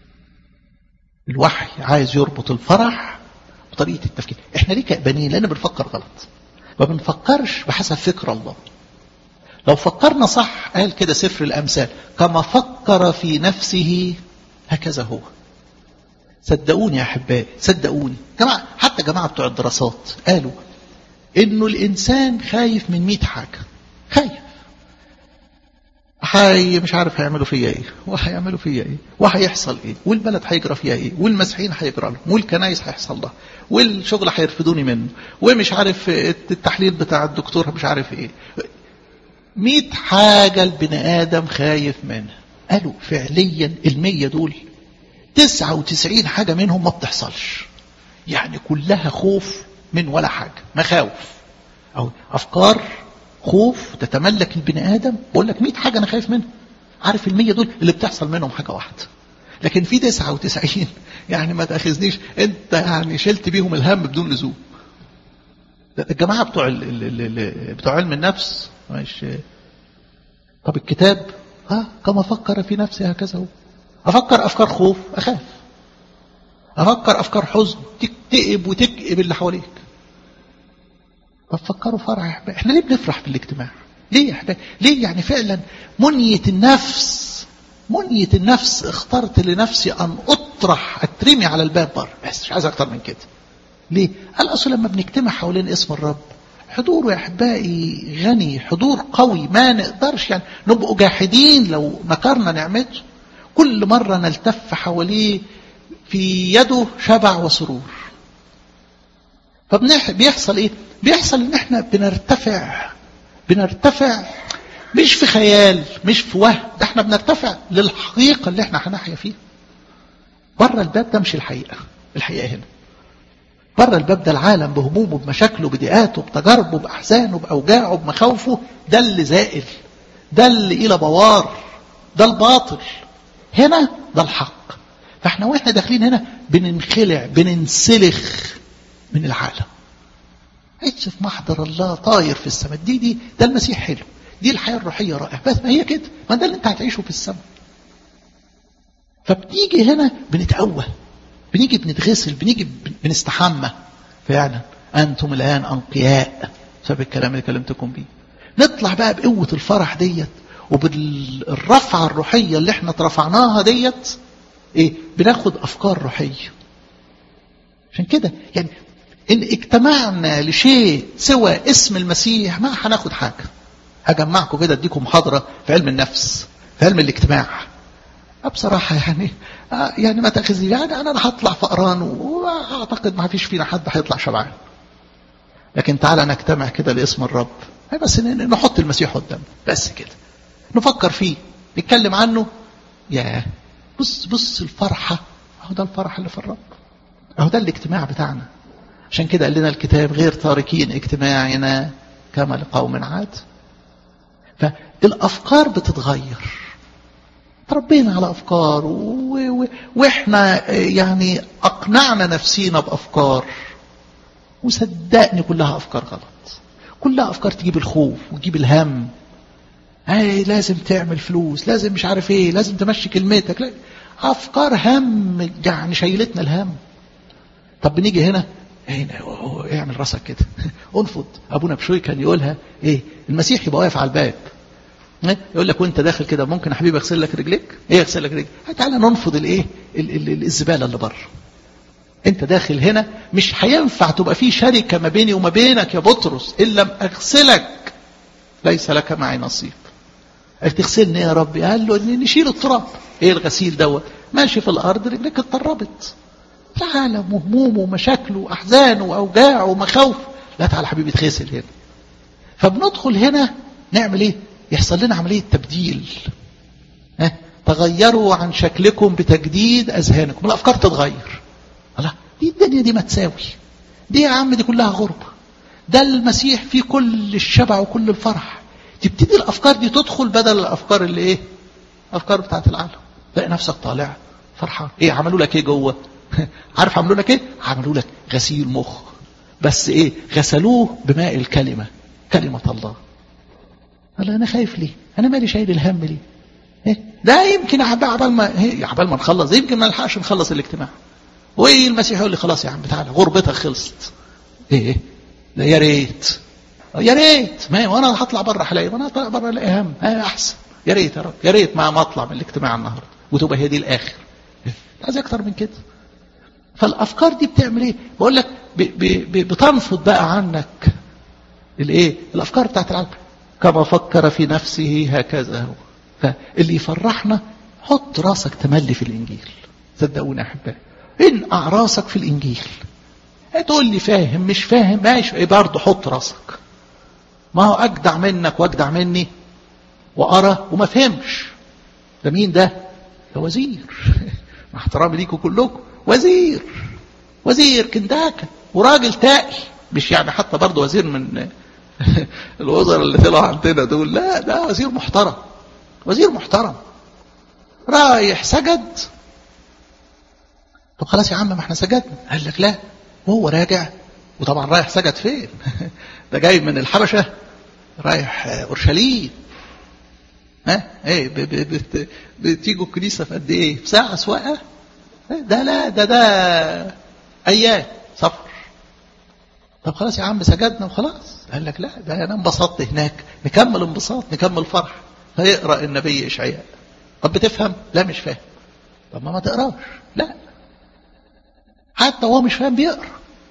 Speaker 1: الوحي عايز يربط الفرح بطريقة التفكير احنا ليه كأبانين لان بنفكر غلط ما بنفكرش بحسب فكر الله لو فكرنا صح قال كده سفر الأمثال كما فكر في نفسه هكذا هو صدقوني يا أحبائي صدقوني جماعة حتى جماعة بتوع الدراسات قالوا إنه الإنسان خايف من مئة حاجة خايف حي مش عارف هيعملوا فيا ايه وهيعملوا فيا ايه وهيحصل ايه والبلد هيجرى فيها ايه والمسيحيين هيجرى لهم والكنايس هيحصل لها والشغل هيرفدوني منه ومش عارف التحليل بتاع الدكتور مش عارف ايه مئة حاجة البني آدم خايف منها قالوا فعليا المية دول تسعة وتسعين حاجة منهم ما بتحصلش يعني كلها خوف من ولا حاجة مخاوف أو أفكار خوف تتملك البني آدم بقول لك 100 حاجة أنا خايف منها عارف المية دول اللي بتحصل منهم حاجة واحدة لكن في 99 يعني ما تأخذنيش أنت يعني شلت بيهم الهم بدون لزوم الجماعة بتوع ال ال ال بتوع علم النفس مش طب الكتاب ها كما فكر في نفسي هكذا هو أفكر أفكار خوف أخاف أفكر أفكار حزن تكتئب وتكئب اللي حواليك طب فكروا فرح يا احبائي احنا ليه بنفرح في الاجتماع ليه يا احبائي ليه يعني فعلا منية النفس منية النفس اخترت لنفسي أن أطرح أترمي على الباب بره بس مش عايز أكتر من كده ليه؟ قال أصل لما بنجتمع حوالين اسم الرب حضوره يا أحبائي غني حضور قوي ما نقدرش يعني نبقوا جاحدين لو نكرنا نعمته كل مرة نلتف حواليه في يده شبع وسرور فبيحصل ايه بيحصل ان احنا بنرتفع بنرتفع مش في خيال مش في وهم ده احنا بنرتفع للحقيقة اللي احنا هنحيا فيها بره الباب ده مش الحقيقة الحقيقة هنا بره الباب ده العالم بهمومه بمشاكله بضيقاته بتجاربه بأحزانه بأوجاعه بمخاوفه ده اللي زائل ده اللي إلى بوار ده الباطل هنا ده الحق فاحنا واحنا داخلين هنا بننخلع بننسلخ من العالم عيش في محضر الله طاير في السماء دي دي ده المسيح حلو دي الحياة الروحية رائعة بس ما هي كده ما ده اللي انت هتعيشه في السماء فبنيجي هنا بنتقوى بنيجي بنتغسل بنيجي بنستحمى فعلا أنتم الآن أنقياء بسبب الكلام اللي كلمتكم بيه نطلع بقى بقوة الفرح ديت وبالرفعة الروحية اللي احنا اترفعناها ديت ايه بناخد أفكار روحية عشان كده يعني إن اجتمعنا لشيء سوى اسم المسيح ما هناخد حاجة هجمعكم كده اديكم محاضرة في علم النفس في علم الاجتماع بصراحة يعني يعني ما تأخذني يعني أنا هطلع فقران وأعتقد ما فيش فينا حد هيطلع شبعان لكن تعالى نجتمع كده لاسم الرب بس نحط المسيح قدام بس كده نفكر فيه نتكلم عنه يا بص بص الفرحة اهو ده الفرح اللي في الرب اهو ده الاجتماع بتاعنا عشان كده قال لنا الكتاب غير تاركين اجتماعنا كما لقوم عاد فالأفكار بتتغير تربينا على أفكار و... و... وإحنا يعني أقنعنا نفسينا بأفكار وصدقني كلها أفكار غلط كلها أفكار تجيب الخوف وتجيب الهم اي لازم تعمل فلوس لازم مش عارف ايه لازم تمشي كلمتك لا. افكار هم يعني شايلتنا الهم طب بنيجي هنا هنا اعمل راسك كده انفض ابونا بشوي كان يقولها ايه المسيح يبقى واقف على الباب يقول لك وانت داخل كده ممكن يا حبيبي اغسل لك رجليك ايه اغسل لك رجليك تعالى ننفض الايه الزباله اللي بره انت داخل هنا مش هينفع تبقى في شركه ما بيني وما بينك يا بطرس ان لم اغسلك ليس لك معي نصيب تغسلني يا ربي قال له نشيل التراب ايه الغسيل دوت ماشي في الارض رجلك اتطربت العالم وهمومه ومشاكله واحزانه واوجاعه ومخاوفه لا تعالى حبيبي اتغسل هنا فبندخل هنا نعمل ايه يحصل لنا عمليه تبديل ها تغيروا عن شكلكم بتجديد اذهانكم الافكار تتغير الله دي الدنيا دي ما تساوي دي يا عم دي كلها غربه ده المسيح فيه كل الشبع وكل الفرح تبتدي الافكار دي تدخل بدل الافكار اللي ايه افكار بتاعت العالم تلاقي نفسك طالع فرحان ايه عملوا لك ايه جوه عارف عملوا لك ايه عملوا لك غسيل مخ بس ايه غسلوه بماء الكلمه كلمه الله قال انا خايف ليه انا مالي شايل الهم ليه إيه؟ ده يمكن عبال ما إيه؟ عبال ما نخلص يمكن ما نلحقش نخلص الاجتماع وايه المسيح يقول لي خلاص يا عم تعالى غربتك خلصت ايه ده يا ريت يا ريت ما وانا هطلع بره هلاقي وانا هطلع بره الاقي هم آه احسن يا ريت يا رب يا ريت ما ما اطلع من الاجتماع النهارده وتبقى هي دي الاخر عايز اكتر من كده فالافكار دي بتعمل ايه بقول لك بتنفض بقى عنك الايه الافكار بتاعت العالم كما فكر في نفسه هكذا هو فاللي يفرحنا حط راسك تملي في الانجيل صدقوني يا احبائي انقع راسك في الانجيل تقول لي فاهم مش فاهم ماشي برضه حط راسك ما هو اجدع منك واجدع مني وارى وما فهمش ده مين ده ده وزير مع احترامي ليكم كلكم وزير وزير كنداكا وراجل تاقي مش يعني حتى برضه وزير من الوزراء اللي طلعوا عندنا دول لا ده وزير محترم وزير محترم رايح سجد طب خلاص يا عم ما احنا سجدنا قال لك لا وهو راجع وطبعا رايح سجد فين ده جاي من الحبشة رايح اورشليم ها ايه بتيجوا الكنيسه في قد ايه في ساعه سواقه ده لا ده ده ايام سفر طب خلاص يا عم سجدنا وخلاص قال لك لا ده انا انبسطت هناك نكمل انبساط نكمل فرح فيقرا النبي اشعياء طب بتفهم لا مش فاهم طب ما ما تقراش لا حتى هو مش فاهم بيقرا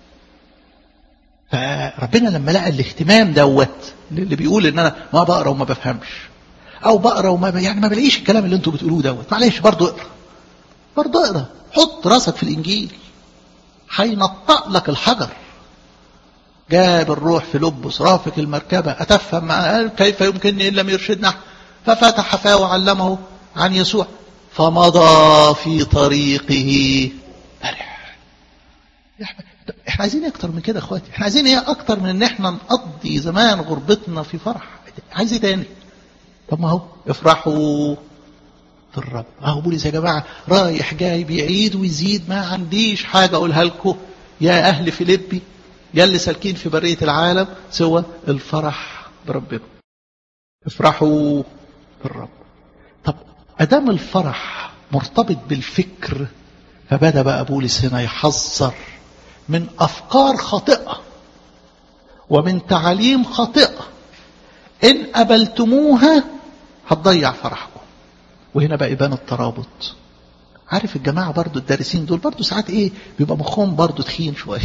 Speaker 1: فربنا لما لقى الاهتمام دوت اللي بيقول ان انا ما بقرا وما بفهمش او بقرا وما ب... يعني ما بلاقيش الكلام اللي انتوا بتقولوه دوت معلش برضه اقرا برضه اقرا حط راسك في الانجيل هينطق لك الحجر جاب الروح في لبس رافق المركبة أتفهم معه كيف يمكنني إن لم يرشدنا ففتح فاه وعلمه عن يسوع فمضى في طريقه فرح احنا عايزين ايه اكتر من كده اخواتي احنا عايزين ايه اكتر من ان احنا نقضي زمان غربتنا في فرح عايز ايه تاني طب ما هو افرحوا في الرب اهو بولس يا جماعه رايح جاي بيعيد ويزيد ما عنديش حاجه اقولها لكم يا اهل فيليبي يا اللي سالكين في بريه العالم سوى الفرح بربنا افرحوا في الرب طب ادام الفرح مرتبط بالفكر فبدا بقى بولس هنا يحذر من افكار خاطئه ومن تعاليم خاطئه ان قبلتموها هتضيع فرحكم وهنا بقى يبان الترابط عارف الجماعه برضو الدارسين دول برضو ساعات ايه بيبقى مخهم برضو تخين شويه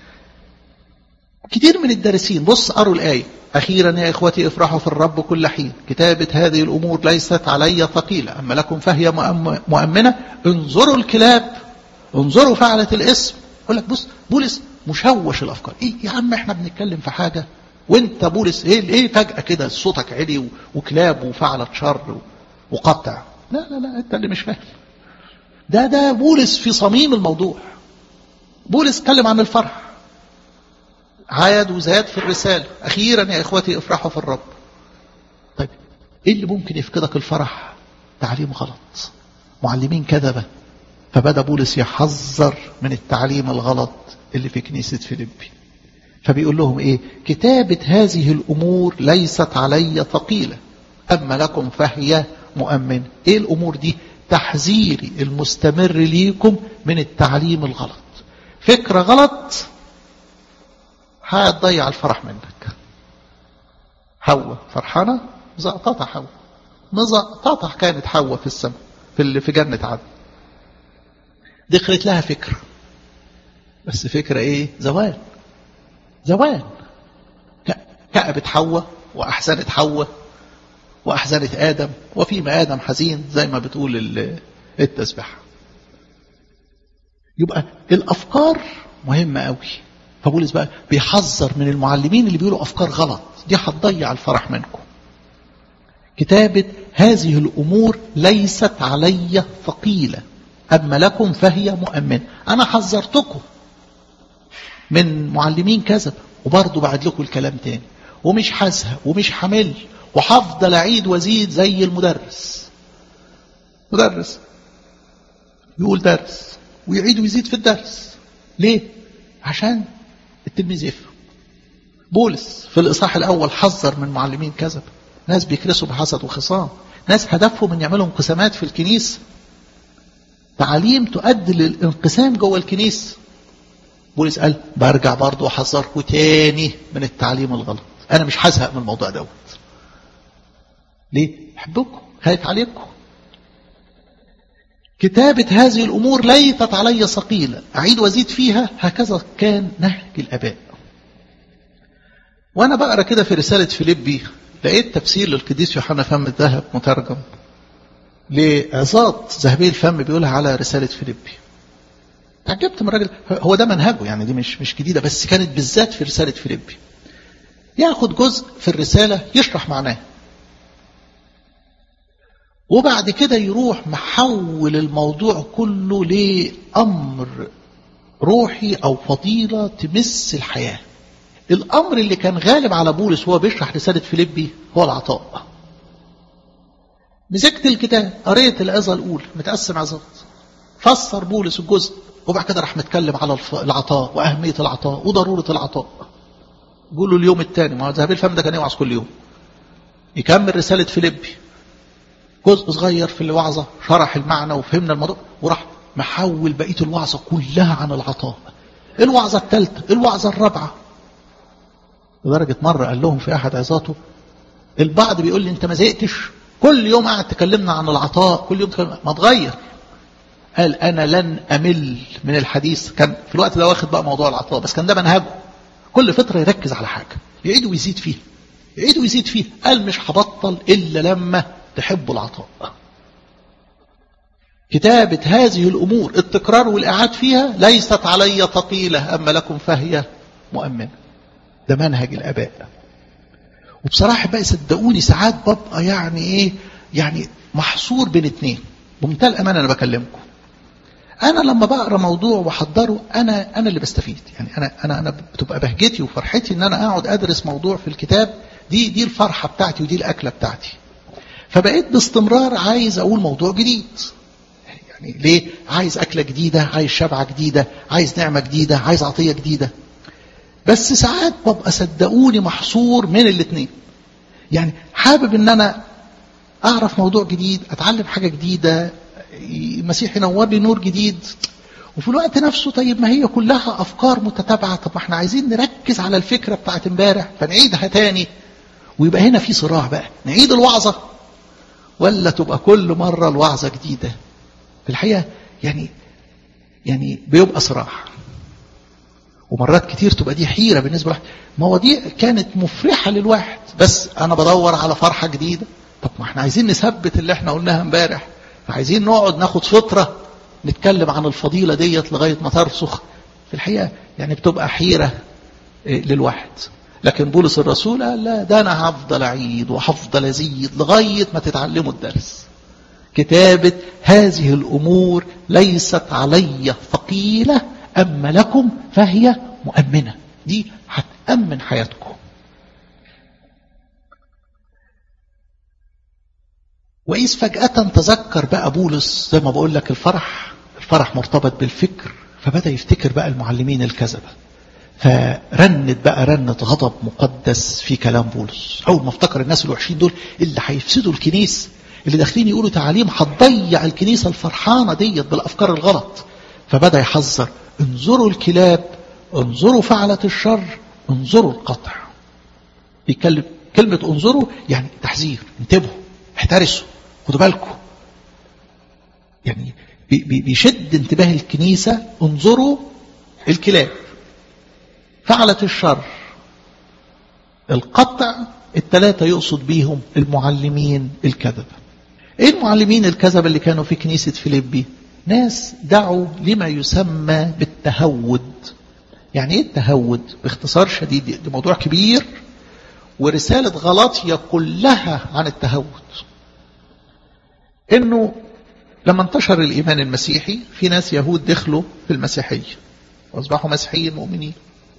Speaker 1: كتير من الدارسين بص قروا الآية أخيرا يا إخوتي افرحوا في الرب كل حين كتابة هذه الأمور ليست علي ثقيلة أما لكم فهي مؤمنة انظروا الكلاب انظروا فعلة الاسم يقول لك بص بولس مشوش الأفكار إيه يا عم إحنا بنتكلم في حاجة وانت بولس ايه ايه فجأة كده صوتك عالي وكلاب وفعلة شر وقطع لا لا لا انت اللي مش فاهم ده ده بولس في صميم الموضوع بولس اتكلم عن الفرح عاد وزاد في الرسالة أخيرا يا إخوتي افرحوا في الرب طيب إيه اللي ممكن يفقدك الفرح تعليم غلط معلمين كذبة فبدأ بولس يحذر من التعليم الغلط اللي في كنيسة فيليبي فبيقول لهم إيه كتابة هذه الأمور ليست علي ثقيلة أما لكم فهي مؤمن إيه الأمور دي تحذيري المستمر ليكم من التعليم الغلط فكرة غلط هتضيع الفرح منك حواء فرحانة زقططة حواء مزقططة كانت حواء في السماء في في جنة عدن دخلت لها فكرة بس فكرة ايه زوال زوال كأبت حواء وأحزنت حواء وأحزنت آدم وفيما آدم حزين زي ما بتقول التسبيحة يبقى الأفكار مهمة قوي فبولس بقى بيحذر من المعلمين اللي بيقولوا أفكار غلط دي هتضيع الفرح منكم كتابة هذه الأمور ليست علي ثقيلة أما لكم فهي مؤمن أنا حذرتكم من معلمين كذب وبرضه بعد لكم الكلام تاني ومش هزهق ومش حمل وهفضل أعيد وأزيد زي المدرس مدرس يقول درس ويعيد ويزيد في الدرس ليه؟ عشان التلميذ يفهم بولس في الإصحاح الأول حذر من معلمين كذب ناس بيكرسوا بحسد وخصام ناس هدفهم ان يعملوا انقسامات في الكنيسة تعاليم تؤدي للانقسام جوه الكنيسة بولس قال برجع برضه واحذركم تاني من التعليم الغلط انا مش هزهق من الموضوع دوت ليه بحبكم خايف عليكم كتابة هذه الأمور ليست علي ثقيلة أعيد وأزيد فيها هكذا كان نهج الآباء وأنا بقرأ كده في رسالة فيليبي لقيت تفسير للقديس يوحنا فم الذهب مترجم لعظات ذهبي الفم بيقولها على رسالة فيليبي تعجبت من الراجل هو ده منهجه يعني دي مش مش جديدة بس كانت بالذات في رسالة فيليبي ياخد جزء في الرسالة يشرح معناه وبعد كده يروح محول الموضوع كله لأمر روحي أو فضيلة تمس الحياة الأمر اللي كان غالب على بولس وهو بيشرح رسالة فيليبي هو العطاء مسكت الكتاب قريت العظة الأولى متقسم عظات فسر بولس الجزء وبعد كده راح متكلم على العطاء وأهمية العطاء وضرورة العطاء قولوا اليوم الثاني ما هو ذهبي الفم ده كان يوعظ كل يوم يكمل رسالة فيليبي جزء صغير في الوعظة شرح المعنى وفهمنا الموضوع وراح محول بقية الوعظة كلها عن العطاء الوعظة الثالثة الوعظة الرابعة لدرجة مرة قال لهم في أحد عظاته البعض بيقول لي أنت ما زهقتش كل يوم قاعد تكلمنا عن العطاء كل يوم تكلمنا ما تغير قال أنا لن أمل من الحديث كان في الوقت ده واخد بقى موضوع العطاء بس كان ده منهجه كل فترة يركز على حاجة يعيد ويزيد فيها يعيد ويزيد فيها قال مش هبطل إلا لما تحبوا العطاء كتابة هذه الأمور التكرار والإعاد فيها ليست علي ثقيلة أما لكم فهي مؤمنة ده منهج الآباء وبصراحة بقى صدقوني ساعات ببقى يعني إيه يعني محصور بين اتنين بمنتهى الأمانة أنا بكلمكم أنا لما بقرا موضوع وأحضره أنا أنا اللي بستفيد يعني أنا أنا أنا بتبقى بهجتي وفرحتي إن أنا أقعد أدرس موضوع في الكتاب دي دي الفرحة بتاعتي ودي الأكلة بتاعتي فبقيت باستمرار عايز أقول موضوع جديد يعني ليه عايز أكلة جديدة عايز شبعة جديدة عايز نعمة جديدة عايز عطية جديدة بس ساعات ببقى صدقوني محصور من الاثنين يعني حابب ان انا اعرف موضوع جديد اتعلم حاجة جديدة المسيح ينور لي نور جديد وفي الوقت نفسه طيب ما هي كلها افكار متتابعة طب ما احنا عايزين نركز على الفكرة بتاعت امبارح فنعيدها تاني ويبقى هنا في صراع بقى نعيد الوعظة ولا تبقى كل مرة الوعظة جديدة في الحقيقة يعني يعني بيبقى صراع ومرات كتير تبقى دي حيرة بالنسبة لواحد مواضيع كانت مفرحة للواحد بس أنا بدور على فرحة جديدة طب ما احنا عايزين نثبت اللي احنا قلناها امبارح فعايزين نقعد ناخد فترة نتكلم عن الفضيلة ديت لغاية ما ترسخ في الحقيقة يعني بتبقى حيرة للواحد لكن بولس الرسول قال لا ده أنا هفضل أعيد وهفضل أزيد لغاية ما تتعلموا الدرس كتابة هذه الأمور ليست علي ثقيلة أما لكم فهي مؤمنة دي هتأمن حياتكم وإذ فجأة تذكر بقى بولس زي ما بقول لك الفرح الفرح مرتبط بالفكر فبدأ يفتكر بقى المعلمين الكذبة فرنت بقى رنة غضب مقدس في كلام بولس أول ما افتكر الناس الوحشين دول اللي هيفسدوا الكنيس اللي داخلين يقولوا تعاليم هتضيع الكنيسة الفرحانة ديت بالأفكار الغلط فبدأ يحذر انظروا الكلاب انظروا فعلة الشر انظروا القطع بيتكلم كلمة انظروا يعني تحذير انتبهوا احترسوا خدوا بالكم يعني بيشد انتباه الكنيسة انظروا الكلاب فعلة الشر القطع الثلاثة يقصد بيهم المعلمين الكذبة ايه المعلمين الكذبة اللي كانوا في كنيسة فيليبي ناس دعوا لما يسمى بالتهود يعني ايه التهود باختصار شديد ده موضوع كبير ورسالة غلاطية كلها عن التهود انه لما انتشر الايمان المسيحي في ناس يهود دخلوا في المسيحية واصبحوا مسيحيين مؤمنين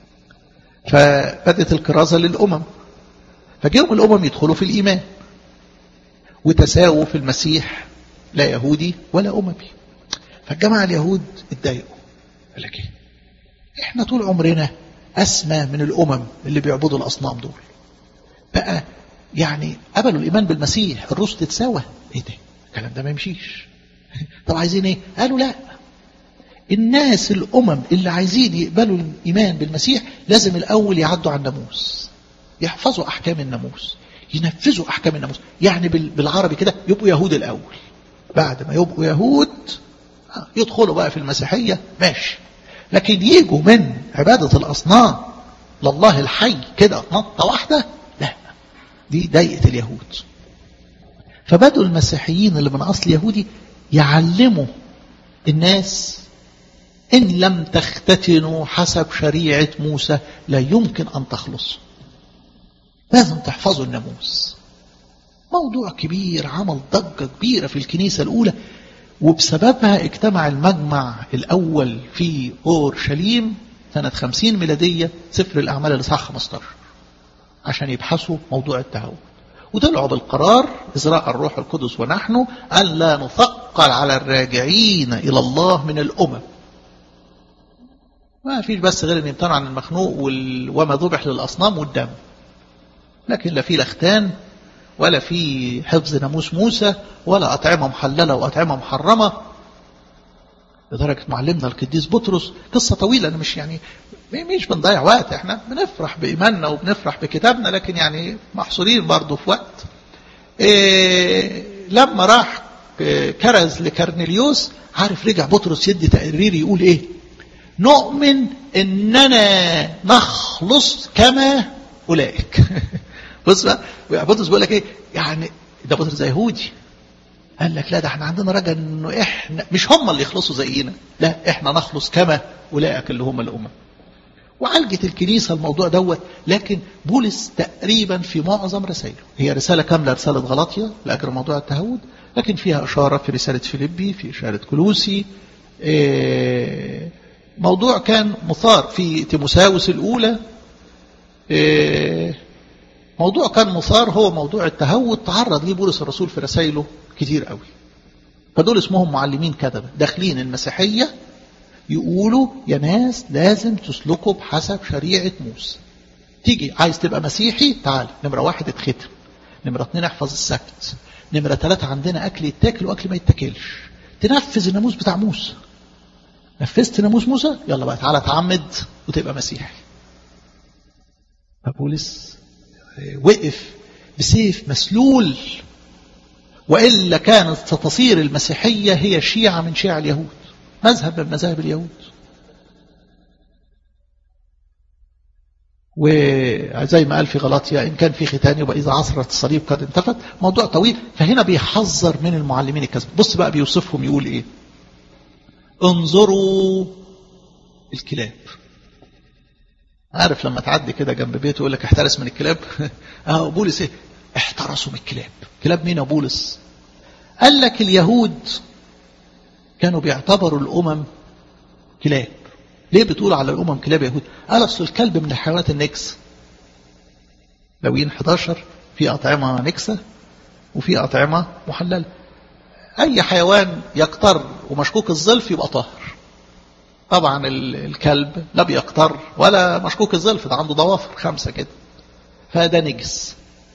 Speaker 1: فبدت الكرازة للأمم فجاءوا الأمم يدخلوا في الإيمان وتساووا في المسيح لا يهودي ولا أممي فالجماعة اليهود اتضايقوا قال لك ايه احنا طول عمرنا أسمى من الأمم اللي بيعبدوا الأصنام دول بقى يعني قبلوا الإيمان بالمسيح الرسل تتساوى ايه ده الكلام ده ما يمشيش طب عايزين ايه قالوا لا الناس الأمم اللي عايزين يقبلوا الإيمان بالمسيح لازم الأول يعدوا على الناموس يحفظوا أحكام الناموس ينفذوا أحكام الناموس يعني بالعربي كده يبقوا يهود الأول بعد ما يبقوا يهود يدخلوا بقى في المسيحية ماشي لكن يجوا من عبادة الأصنام لله الحي كده نطة واحدة لا دي ضيقة اليهود فبدوا المسيحيين اللي من أصل يهودي يعلموا الناس إن لم تختتنوا حسب شريعة موسى لا يمكن أن تخلصوا لازم تحفظوا الناموس موضوع كبير عمل ضجة كبيرة في الكنيسة الأولى وبسببها اجتمع المجمع الأول في أورشليم سنة 50 ميلادية سفر الأعمال الإصحاح 15 عشان يبحثوا موضوع التهاون وطلعوا بالقرار إذ رأى الروح القدس ونحن أن لا نثقل على الراجعين إلى الله من الأمم ما فيش بس غير أن يمتنع عن المخنوق وال... وما ذبح للأصنام والدم لكن لا في لختان ولا في حفظ ناموس موسى ولا أطعمة محللة وأطعمة محرمة لدرجة معلمنا القديس بطرس قصة طويلة أنا مش يعني مش بنضيع وقت احنا بنفرح بإيماننا وبنفرح بكتابنا لكن يعني محصورين برضه في وقت إيه لما راح كرز لكرنيليوس عارف رجع بطرس يدي تقرير يقول ايه نؤمن اننا نخلص كما اولئك بص بقى بطرس بيقول لك ايه يعني ده بطرس يهودي قال لك لا ده احنا عندنا رجا انه احنا مش هم اللي يخلصوا زينا لا احنا نخلص كما اولئك اللي هم الامم وعالجت الكنيسة الموضوع دوت لكن بولس تقريبا في معظم رسائله هي رسالة كاملة رسالة غلطية لأجل موضوع التهود لكن فيها إشارة في رسالة فيليبي في إشارة كلوسي موضوع كان مثار في تيموساوس الأولى موضوع كان مثار هو موضوع التهود تعرض ليه بولس الرسول في رسائله كتير قوي فدول اسمهم معلمين كذبة داخلين المسيحية يقولوا يا ناس لازم تسلكوا بحسب شريعة موسى تيجي عايز تبقى مسيحي تعال نمرة واحد اتختم نمرة اتنين احفظ السبت نمرة ثلاثة عندنا أكل يتاكل وأكل ما يتاكلش تنفذ الناموس بتاع موسى نفذت ناموس موسى يلا بقى تعالى تعمد وتبقى مسيحي فبولس وقف بسيف مسلول وإلا كانت ستصير المسيحية هي شيعة من شيع اليهود مذهب من مذاهب اليهود وزي ما قال في غلاطيا إن كان في ختان يبقى إذا عصرت الصليب قد انتفت موضوع طويل فهنا بيحذر من المعلمين الكذب بص بقى بيوصفهم يقول إيه انظروا الكلاب عارف لما تعدي كده جنب بيته يقول لك احترس من الكلاب اه بولس ايه احترسوا من الكلاب كلاب مين يا بولس قال لك اليهود كانوا بيعتبروا الأمم كلاب ليه بتقول على الأمم كلاب يهود قال أصل الكلب من الحيوانات النكس لوين 11 في أطعمة نكسة وفي أطعمة محللة أي حيوان يقتر ومشكوك الظلف يبقى طاهر طبعا الكلب لا بيقتر ولا مشكوك الظلف ده عنده ضوافر خمسة كده فده نجس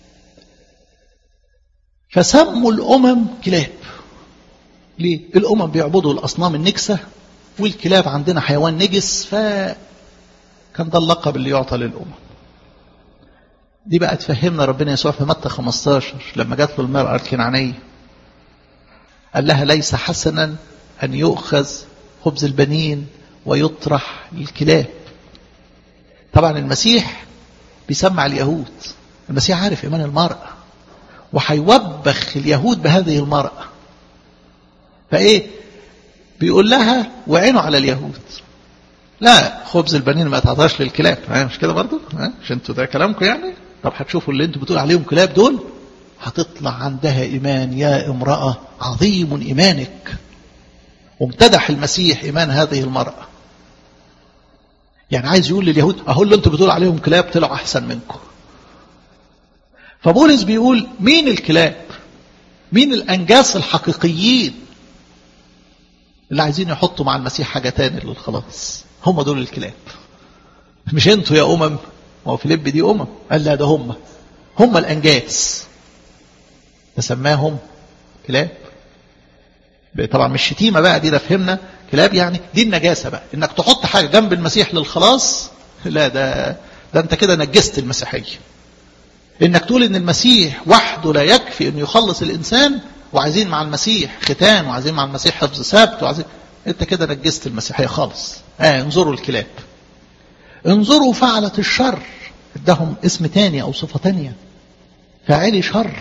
Speaker 1: فسموا الأمم كلاب ليه؟ الأمم بيعبدوا الأصنام النكسة والكلاب عندنا حيوان نجس فكان ده اللقب اللي يعطى للأمم دي بقى تفهمنا ربنا يسوع في متى 15 لما جات له المرأة الكنعانية قال لها ليس حسنا أن يؤخذ خبز البنين ويطرح للكلاب طبعا المسيح بيسمع اليهود المسيح عارف إيمان المرأة وهيوبخ اليهود بهذه المرأة فايه بيقول لها وعينوا على اليهود لا خبز البنين ما تعطاش للكلاب مش كده برضه مش انتوا ده كلامكم يعني طب هتشوفوا اللي انتوا بتقول عليهم كلاب دول هتطلع عندها ايمان يا امراه عظيم ايمانك وامتدح المسيح ايمان هذه المراه يعني عايز يقول لليهود اهو اللي انتوا بتقول عليهم كلاب طلعوا احسن منكم فبولس بيقول مين الكلاب مين الانجاس الحقيقيين اللي عايزين يحطوا مع المسيح حاجة تاني للخلاص هم دول الكلاب مش انتوا يا أمم ما هو فيليب دي أمم قال لا ده هم هم الأنجاس فسماهم كلاب طبعا مش شتيمة بقى دي ده فهمنا كلاب يعني دي النجاسة بقى انك تحط حاجة جنب المسيح للخلاص لا ده ده انت كده نجست المسيحية انك تقول ان المسيح وحده لا يكفي انه يخلص الانسان وعايزين مع المسيح ختان وعايزين مع المسيح حفظ سبت وعايزين انت كده نجست المسيحيه خالص آه انظروا الكلاب انظروا فعلة الشر ادهم اسم تاني او صفه تانية فاعلي شر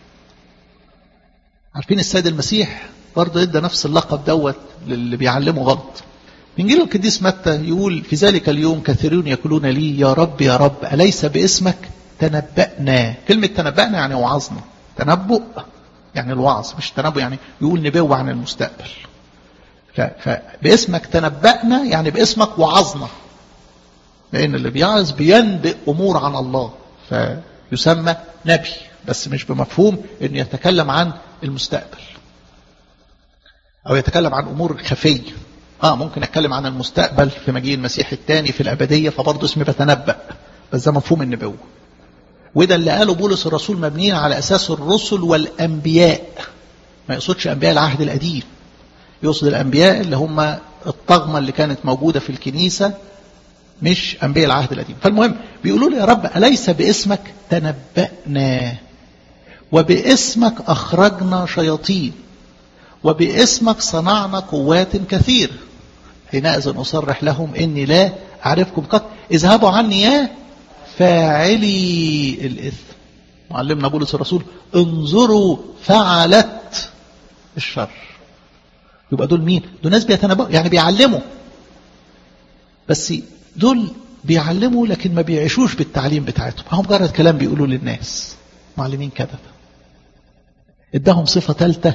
Speaker 1: عارفين السيد المسيح برضه ادى نفس اللقب دوت للي بيعلمه غلط انجيل القديس متى يقول في ذلك اليوم كثيرون يقولون لي يا رب يا رب اليس باسمك تنبأنا كلمه تنبأنا يعني وعظنا تنبؤ يعني الوعظ مش تنبؤ يعني يقول نبوة عن المستقبل فباسمك تنبأنا يعني باسمك وعظنا لأن اللي بيعظ بينبئ أمور عن الله فيسمى نبي بس مش بمفهوم أنه يتكلم عن المستقبل أو يتكلم عن أمور خفية آه ممكن أتكلم عن المستقبل في مجيء المسيح الثاني في الأبدية فبرضه اسمي بتنبأ بس ده مفهوم النبوة وده اللي قاله بولس الرسول مبنيين على أساس الرسل والأنبياء ما يقصدش أنبياء العهد القديم يقصد الأنبياء اللي هم الطغمة اللي كانت موجودة في الكنيسة مش أنبياء العهد القديم فالمهم بيقولوا لي يا رب أليس باسمك تنبأنا وباسمك أخرجنا شياطين وباسمك صنعنا قوات كثيرة حينئذ أصرح لهم إني لا أعرفكم قط اذهبوا عني يا فاعلي الإثم معلمنا بولس الرسول انظروا فعلت الشر يبقى دول مين دول ناس بيتنبأوا يعني بيعلموا بس دول بيعلموا لكن ما بيعيشوش بالتعليم بتاعتهم هم مجرد كلام بيقولوا للناس معلمين كذب اداهم صفة ثالثة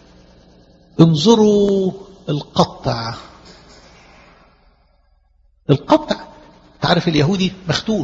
Speaker 1: انظروا القطع القطع تعرف اليهودي مختون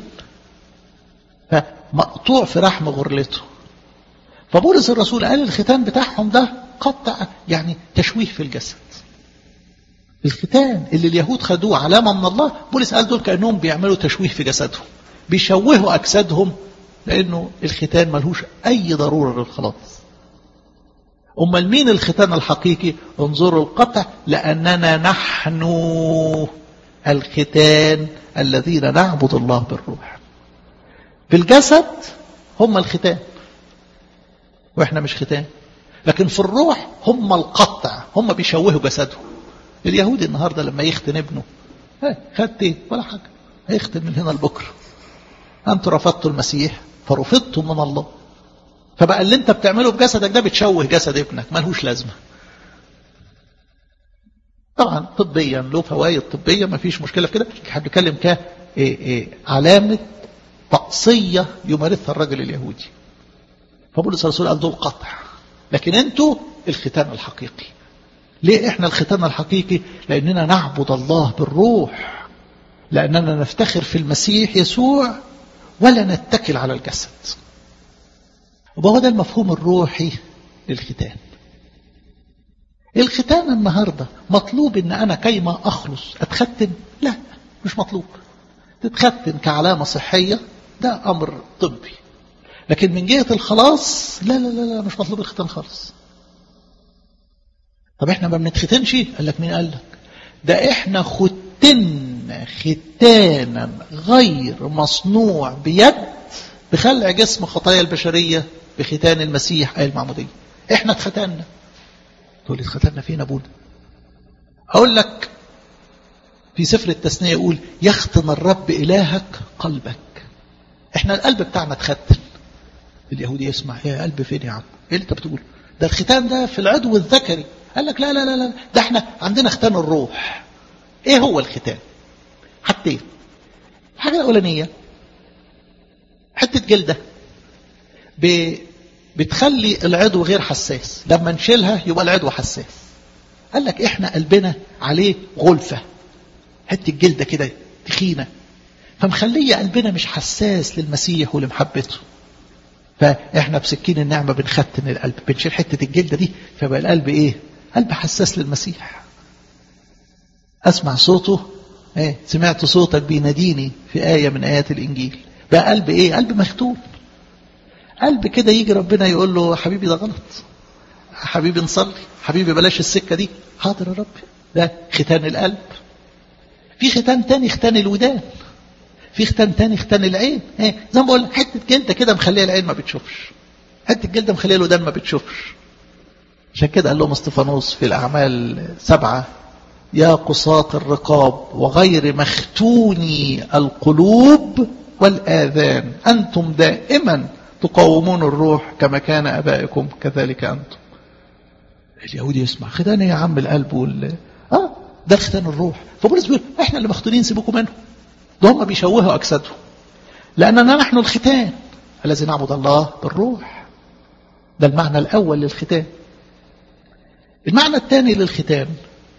Speaker 1: فمقطوع في رحم غرلته فبولس الرسول قال الختان بتاعهم ده قطع يعني تشويه في الجسد الختان اللي اليهود خدوه علامة من الله بولس قال دول كأنهم بيعملوا تشويه في جسدهم بيشوهوا أجسادهم لأنه الختان ملهوش أي ضرورة للخلاص أمال مين الختان الحقيقي انظروا القطع لأننا نحن الختان الذين نعبد الله بالروح في الجسد هم الختان واحنا مش ختان لكن في الروح هم القطع هم بيشوهوا جسدهم اليهودي النهارده لما يختن ابنه خدت ايه ولا حاجه هيختن من هنا لبكره انتوا رفضتوا المسيح فرفضتم من الله فبقى اللي انت بتعمله بجسدك ده بتشوه جسد ابنك ملهوش لازمه طبعا طبيا له فوائد طبيه ما فيش مشكله في كده احنا بنتكلم ك علامه طقسيه يمارسها الرجل اليهودي فبولس الرسول قال دول قطع لكن انتوا الختان الحقيقي ليه احنا الختان الحقيقي لاننا نعبد الله بالروح لاننا نفتخر في المسيح يسوع ولا نتكل على الجسد وهو ده المفهوم الروحي للختان الختان النهارده مطلوب ان انا كيما اخلص اتختن لا مش مطلوب تتختن كعلامه صحيه ده امر طبي لكن من جهه الخلاص لا لا لا, لا مش مطلوب الختان خالص طب احنا ما بنتختنش قال لك مين قال لك ده احنا ختنا ختانا غير مصنوع بيد بخلع جسم خطايا البشرية بختان المسيح أي المعمودية احنا اتختنا تقول لي اتختنا فين ابونا اقول لك في سفر التثنية يقول يختن الرب إلهك قلبك احنا القلب بتاعنا اتختن اليهودي يسمع يا قلب فين يا عم ايه اللي انت بتقول ده الختان ده في العضو الذكري قال لك لا لا لا لا ده احنا عندنا ختان الروح ايه هو الختان حاجتين الحاجه الاولانيه حته جلده ب... بتخلي العضو غير حساس لما نشيلها يبقى العضو حساس قال لك احنا قلبنا عليه غلفه حته جلده كده تخينه فمخليه قلبنا مش حساس للمسيح ولمحبته فاحنا بسكين النعمه بنختن القلب بنشيل حته الجلده دي فبقى القلب ايه قلب حساس للمسيح اسمع صوته ايه سمعت صوتك بيناديني في ايه من ايات الانجيل بقى قلب ايه قلب مختوم قلب كده يجي ربنا يقول له حبيبي ده غلط حبيبي نصلي حبيبي بلاش السكه دي حاضر يا رب ده ختان القلب في ختان تاني ختان الودان في ختان تاني ختان العين ايه زي ما بقول حته جلده كده مخليه العين ما بتشوفش حته جلده مخليه الودان ما بتشوفش عشان كده قال لهم استفانوس في الاعمال سبعه يا قصاة الرقاب وغير مختوني القلوب والآذان أنتم دائما تقاومون الروح كما كان أبائكم كذلك أنتم اليهودي يسمع ختان يا عم القلب وال اه ده ختان الروح فبولس بيقول احنا اللي مختونين سيبوكم منهم ده هم بيشوهوا أجسادهم لأننا نحن الختان الذي نعبد الله بالروح ده المعنى الأول للختان المعنى الثاني للختان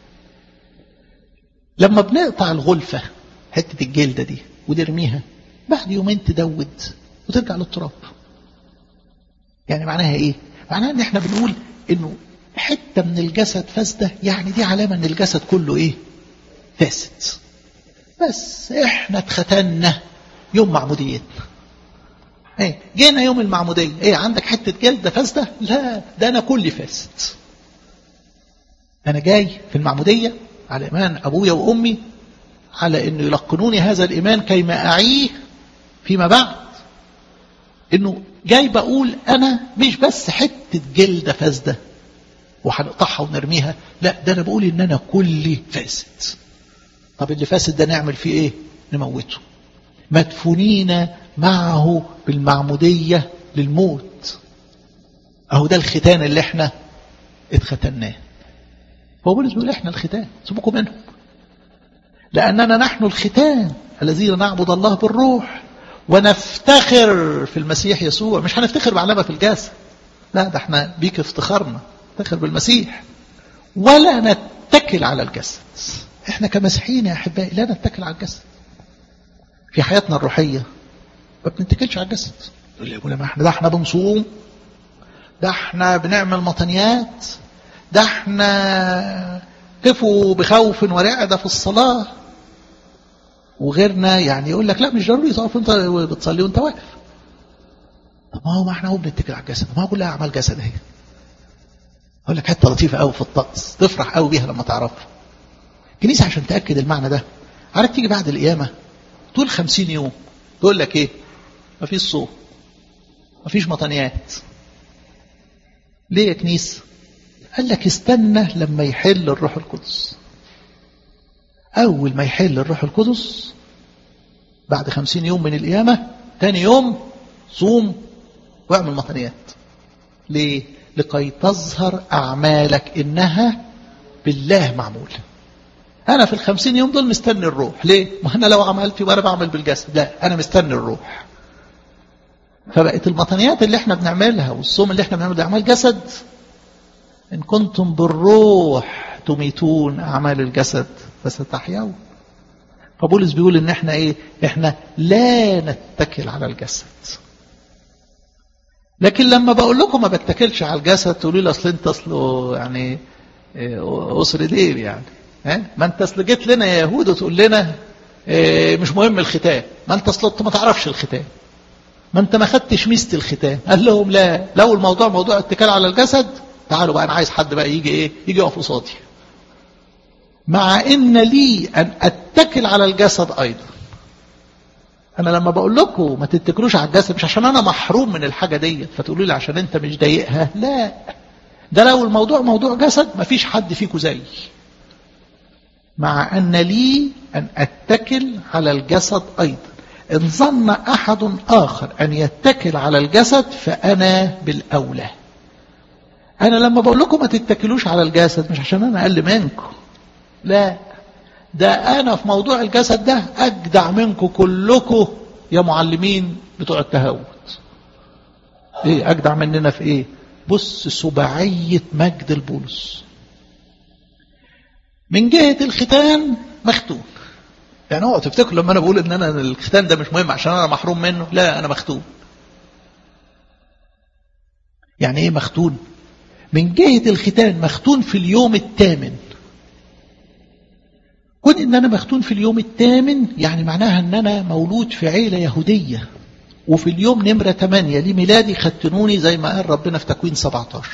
Speaker 1: لما بنقطع الغلفة حتة الجلدة دي ونرميها بعد يومين تدود وترجع للتراب يعني معناها ايه معناها ان احنا بنقول انه حتة من الجسد فاسدة يعني دي علامة ان الجسد كله ايه فاسد بس احنا اتختنا يوم معموديتنا ايه جينا يوم المعمودية ايه عندك حتة جلدة فاسدة لا ده انا كلي فاسد انا جاي في المعمودية على ايمان ابويا وامي على انه يلقنوني هذا الايمان كيما اعيه فيما بعد
Speaker 2: انه جاي بقول انا مش بس حته جلده فاسده وهنقطعها ونرميها لا ده انا بقول ان انا كلي فاسد طب اللي فاسد ده نعمل فيه ايه نموته مدفونين معه بالمعموديه للموت اهو ده الختان اللي احنا اتختناه هو بولس بيقول احنا الختان سيبكم منهم لاننا نحن الختان الذين نعبد الله بالروح ونفتخر في المسيح يسوع مش هنفتخر بعلامه في الجسد لا ده احنا بيك افتخارنا نفتخر بالمسيح ولا نتكل على الجسد احنا كمسيحيين يا احبائي لا نتكل على الجسد في حياتنا الروحيه ما بنتكلش على الجسد يقول ما احنا ده احنا بنصوم ده احنا بنعمل مطنيات ده احنا قفوا بخوف ورعدة في الصلاة وغيرنا يعني يقول لك لا مش ضروري تقف انت بتصلي وانت واقف طب ما هو ما احنا هو بنتكل على الجسد ما هو كلها اعمال جسد اهي اقول لك حته لطيفه قوي في الطقس تفرح قوي بيها لما تعرفها الكنيسه عشان تاكد المعنى ده عارف تيجي بعد القيامه طول خمسين يوم تقول لك ايه مفيش صوم مفيش مطنيات ليه يا كنيسه قال لك استنى لما يحل الروح القدس أول ما يحل الروح القدس بعد خمسين يوم من القيامة تاني يوم صوم واعمل مطنيات ليه؟ لكي تظهر أعمالك إنها بالله معمولة أنا في الخمسين يوم دول مستني الروح ليه؟ ما أنا لو عملت وأنا بعمل بالجسد لا أنا مستني الروح فبقت المطنيات اللي احنا بنعملها والصوم اللي احنا بنعمله ده أعمال جسد إن كنتم بالروح تميتون أعمال الجسد فستحيون فبولس بيقول إن إحنا إيه إحنا لا نتكل على الجسد لكن لما بقول لكم ما بتكلش على الجسد تقولوا لي أصل أنت أصله يعني أسر ديل يعني ها ما أنت أصل جيت لنا يا يهود وتقول لنا مش مهم الختان ما أنت أصل ما تعرفش الختان ما أنت ما خدتش ميزة الختان قال لهم لا لو الموضوع موضوع اتكال على الجسد تعالوا بقى انا عايز حد بقى يجي ايه يجي يقف قصادي مع ان لي ان اتكل على الجسد ايضا انا لما بقول لكم ما تتكلوش على الجسد مش عشان انا محروم من الحاجه ديت فتقولوا لي عشان انت مش ضايقها لا ده لو الموضوع موضوع جسد ما فيش حد فيكم زيي مع ان لي ان اتكل على الجسد ايضا ان ظن احد اخر ان يتكل على الجسد فانا بالاولى أنا لما بقول لكم ما تتكلوش على الجسد مش عشان أنا أقل منكم لا ده أنا في موضوع الجسد ده أجدع منكم كلكم يا معلمين بتوع التهوت إيه أجدع مننا في إيه بص سباعية مجد البولس من جهة الختان مختون يعني هو تفتكروا لما أنا بقول إن أنا الختان ده مش مهم عشان أنا محروم منه لا أنا مختون يعني إيه مختون من جهة الختان مختون في اليوم الثامن كون ان انا مختون في اليوم الثامن يعني معناها ان انا مولود في عيلة يهودية وفي اليوم نمرة 8 لميلادي ختنوني زي ما قال ربنا في تكوين 17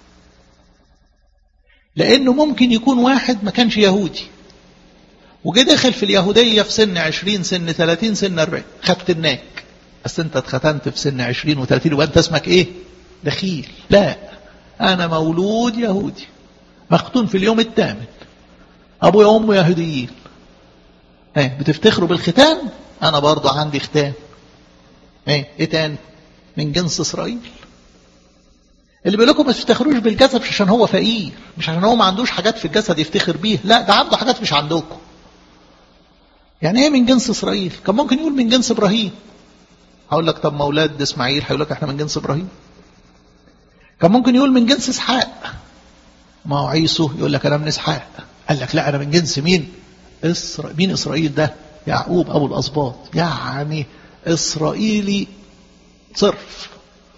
Speaker 2: لانه ممكن يكون واحد ما كانش يهودي وجه دخل في اليهودية في سن 20 سن 30 سن 40 ختناك بس انت اتختنت في سن 20 و30 يبقى انت اسمك ايه دخيل لا أنا مولود يهودي مختون في اليوم الثامن أبويا وأمي يهوديين ايه بتفتخروا بالختان أنا برضو عندي ختان ايه ايه تاني من جنس إسرائيل اللي بيقول لكم ما تفتخروش بالجسد مش عشان هو فقير مش عشان هو ما عندوش حاجات في الجسد يفتخر بيها لا ده عنده حاجات مش عندكم يعني ايه من جنس اسرائيل كان ممكن يقول من جنس ابراهيم هقول لك طب ما اولاد اسماعيل هيقول لك احنا من جنس ابراهيم كان ممكن يقول من جنس اسحاق ما هو عيسو يقول لك انا من اسحاق قال لك لا انا من جنس مين إسرا... مين اسرائيل ده يعقوب ابو الاسباط يعني اسرائيلي صرف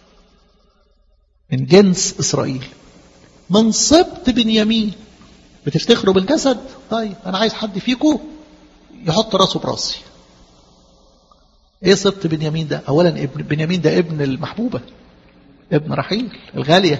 Speaker 2: من جنس اسرائيل من سبط بنيامين بتفتخروا بالجسد طيب انا عايز حد فيكم يحط راسه براسي ايه سبط بنيامين ده اولا ابن بنيامين ده ابن المحبوبه ابن رحيل الغاليه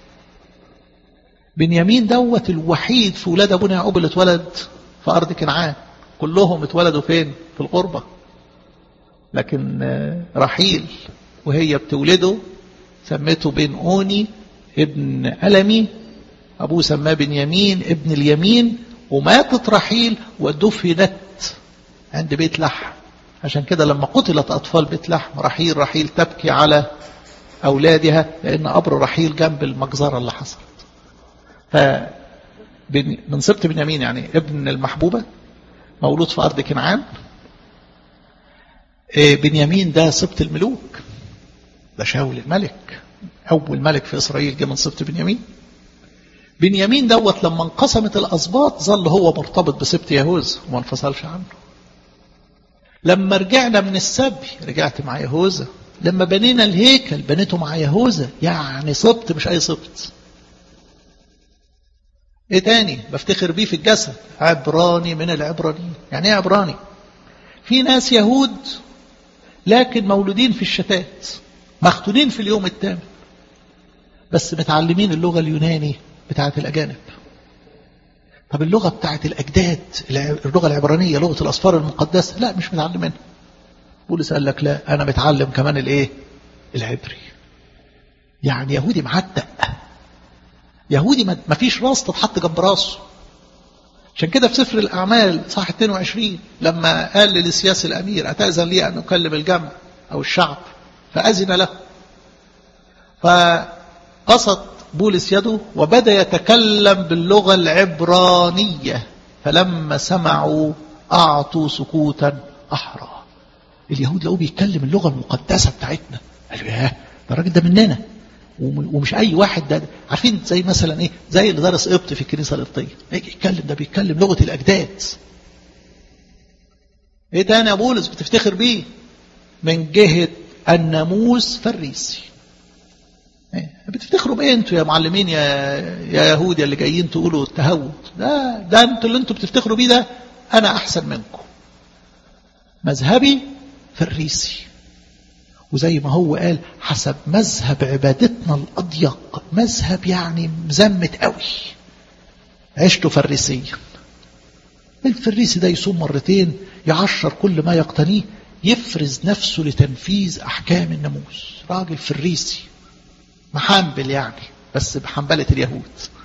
Speaker 2: بنيامين دوت الوحيد في ولاد ابونا يعقوب اللي اتولد في ارض كنعان كلهم اتولدوا فين في الغربه لكن رحيل وهي بتولده سمته بن أوني ابن ألمي أبوه سماه بنيامين ابن اليمين وماتت رحيل ودفنت عند بيت لحم عشان كده لما قتلت أطفال بيت لحم رحيل رحيل تبكي على أولادها لأن قبر رحيل جنب المجزرة اللي حصلت ف من سبط بنيامين يعني ابن المحبوبة مولود في أرض كنعان بنيامين ده سبط الملوك ده شاول الملك أول ملك في إسرائيل جه من سبط بنيامين بنيامين دوت لما انقسمت الأسباط ظل هو مرتبط بسبط يهوذا وما انفصلش عنه لما رجعنا من السبي رجعت مع يهوذا لما بنينا الهيكل بنيته مع يهوذا يعني سبط مش أي سبط ايه تاني بفتخر بيه في الجسد عبراني من العبرانيين يعني ايه عبراني في ناس يهود لكن مولودين في الشتات مختونين في اليوم الثامن بس متعلمين اللغة اليوناني بتاعت الأجانب طب اللغة بتاعت الأجداد اللغة العبرانية لغة الأصفار المقدسة لا مش متعلمينها بولس قال لك لا أنا متعلم كمان الإيه العبري يعني يهودي معتق يهودي ما فيش راس تتحط جنب راسه عشان كده في سفر الأعمال صح 22 لما قال للسياس الأمير أتأذن لي أن أكلم الجمع أو الشعب فأذن له فقصد بولس يده وبدأ يتكلم باللغة العبرانية فلما سمعوا أعطوا سكوتا أحرى اليهود لقوه بيتكلم اللغة المقدسة بتاعتنا قالوا ياه ده الراجل ده مننا ومش اي واحد ده عارفين زي مثلا ايه زي اللي درس قبط في الكنيسه القبطيه يتكلم ده بيتكلم لغه الاجداد ايه تاني يا بولس بتفتخر بيه من جهه الناموس فريسي إيه؟ بتفتخروا بايه انتوا يا معلمين يا يا يهود اللي جايين تقولوا التهود ده ده انتوا اللي انتوا بتفتخروا بيه ده انا احسن منكم مذهبي فريسي وزي ما هو قال حسب مذهب عبادتنا الأضيق مذهب يعني مزمت قوي عشت فريسيا الفريسي ده يصوم مرتين يعشر كل ما يقتنيه يفرز نفسه لتنفيذ أحكام الناموس راجل فريسي محنبل يعني بس بحنبلة اليهود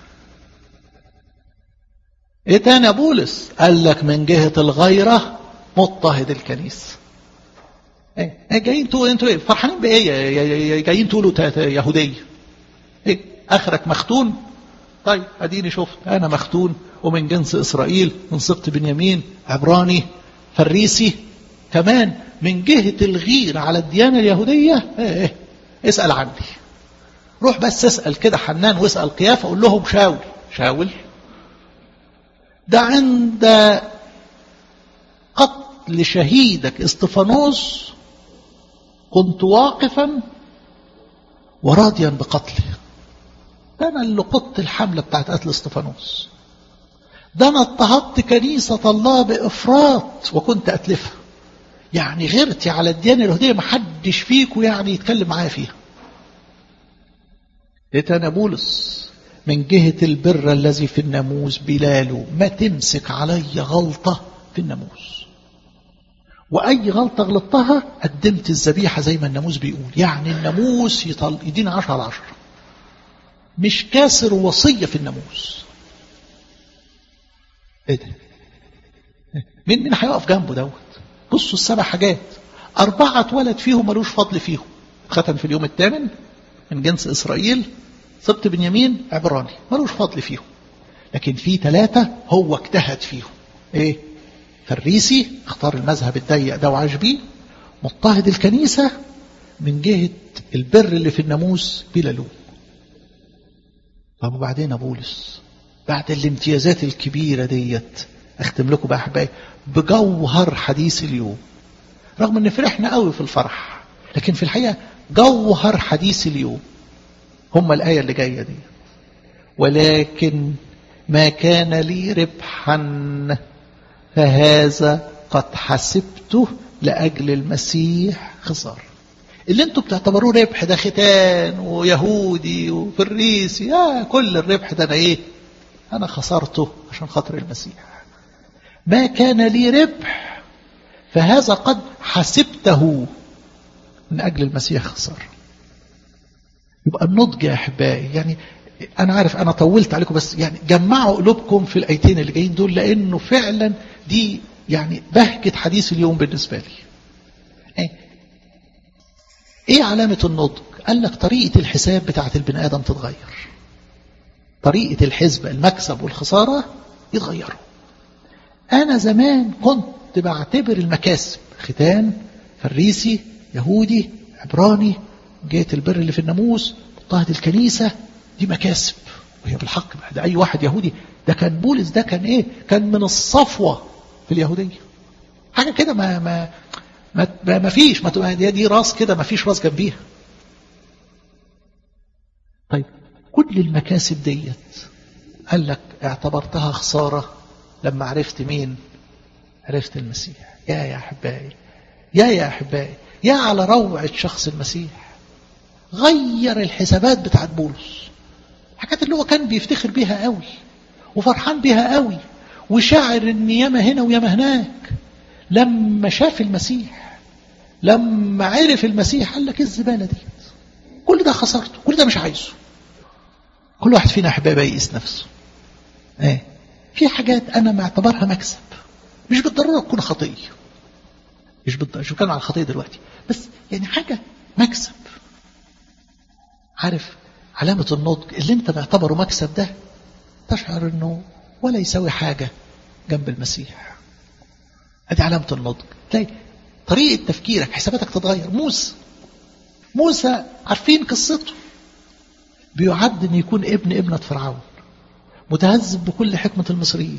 Speaker 2: ايه تاني يا بولس قال لك من جهة الغيرة مضطهد الكنيسه ايه جايين تقولوا انتوا ايه فرحانين بايه جايين تقولوا يهوديه ايه اخرك مختون طيب اديني شفت انا مختون ومن جنس اسرائيل من سبط بنيامين عبراني فريسي كمان من جهة الغير على الديانة اليهودية ايه ايه اسأل عني روح بس اسأل كده حنان واسأل قيافة قول لهم شاول شاول ده عند قتل شهيدك استفانوس كنت واقفا وراضيا بقتله ده انا اللي قدت الحملة بتاعت قتل استفانوس ده انا اضطهدت كنيسة الله بافراط وكنت اتلفها يعني غيرتي على الديانة اليهودية محدش فيكم يعني يتكلم معايا فيها ايه انا بولس من جهة البر الذي في الناموس بلاله ما تمسك علي غلطة في الناموس وأي غلطة غلطتها قدمت الذبيحة زي ما الناموس بيقول يعني الناموس يطل يدينا عشرة على عشرة مش كاسر وصية في الناموس ايه ده مين مين هيقف جنبه دوت بصوا السبع حاجات أربعة اتولد فيهم ملوش فضل فيهم ختم في اليوم الثامن من جنس إسرائيل سبط بنيامين عبراني ملوش فضل فيهم لكن في ثلاثة هو اجتهد فيهم ايه فريسي اختار المذهب الضيق ده وعاش بيه مضطهد الكنيسة من جهة البر اللي في الناموس بلا لوم طب وبعدين يا بولس بعد الامتيازات الكبيرة ديت اختم لكم بقى احبائي بجوهر حديث اليوم رغم ان فرحنا قوي في الفرح لكن في الحقيقة جوهر حديث اليوم هم الآية اللي جاية دي ولكن ما كان لي ربحا فهذا قد حسبته لأجل المسيح خسار اللي انتوا بتعتبروه ربح ده ختان ويهودي وفريسي آه كل الربح ده انا ايه انا خسرته عشان خاطر المسيح ما كان لي ربح فهذا قد حسبته من أجل المسيح خسارة يبقى النضج يا أحبائي يعني أنا عارف أنا طولت عليكم بس يعني جمعوا قلوبكم في الآيتين اللي جايين دول لأنه فعلا دي يعني بهجة حديث اليوم بالنسبة لي إيه, إيه علامة النضج قال لك طريقة الحساب بتاعة البني آدم تتغير طريقة الحسبة المكسب والخسارة يتغيروا أنا زمان كنت بعتبر المكاسب ختان فريسي يهودي عبراني جهة البر اللي في الناموس مضطهد الكنيسة دي مكاسب وهي بالحق ده أي واحد يهودي ده كان بولس ده كان إيه كان من الصفوة في اليهودية حاجة كده ما ما ما, ما فيش ما دي, دي راس كده ما فيش راس جنبيها طيب كل المكاسب ديت قال لك اعتبرتها خسارة لما عرفت مين عرفت المسيح يا يا أحبائي يا يا أحبائي يا على روعة شخص المسيح غير الحسابات بتاعت بولس الحاجات اللي هو كان بيفتخر بيها قوي وفرحان بيها قوي وشاعر ان ياما هنا وياما هناك لما شاف المسيح لما عرف المسيح قال لك ايه الزباله دي كل ده خسرته كل ده مش عايزه كل واحد فينا احبائي يقيس نفسه ايه في حاجات انا معتبرها مكسب مش بالضروره تكون خطيه مش بالضروره مش بتكلم على الخطيه دلوقتي بس يعني حاجه مكسب عارف علامة النضج اللي انت معتبره مكسب ده تشعر انه ولا يساوي حاجة جنب المسيح ادي علامة النضج تلاقي طريقة تفكيرك حساباتك تتغير موسى موسى عارفين قصته بيعد ان يكون ابن ابنة فرعون متهذب بكل حكمة المصريين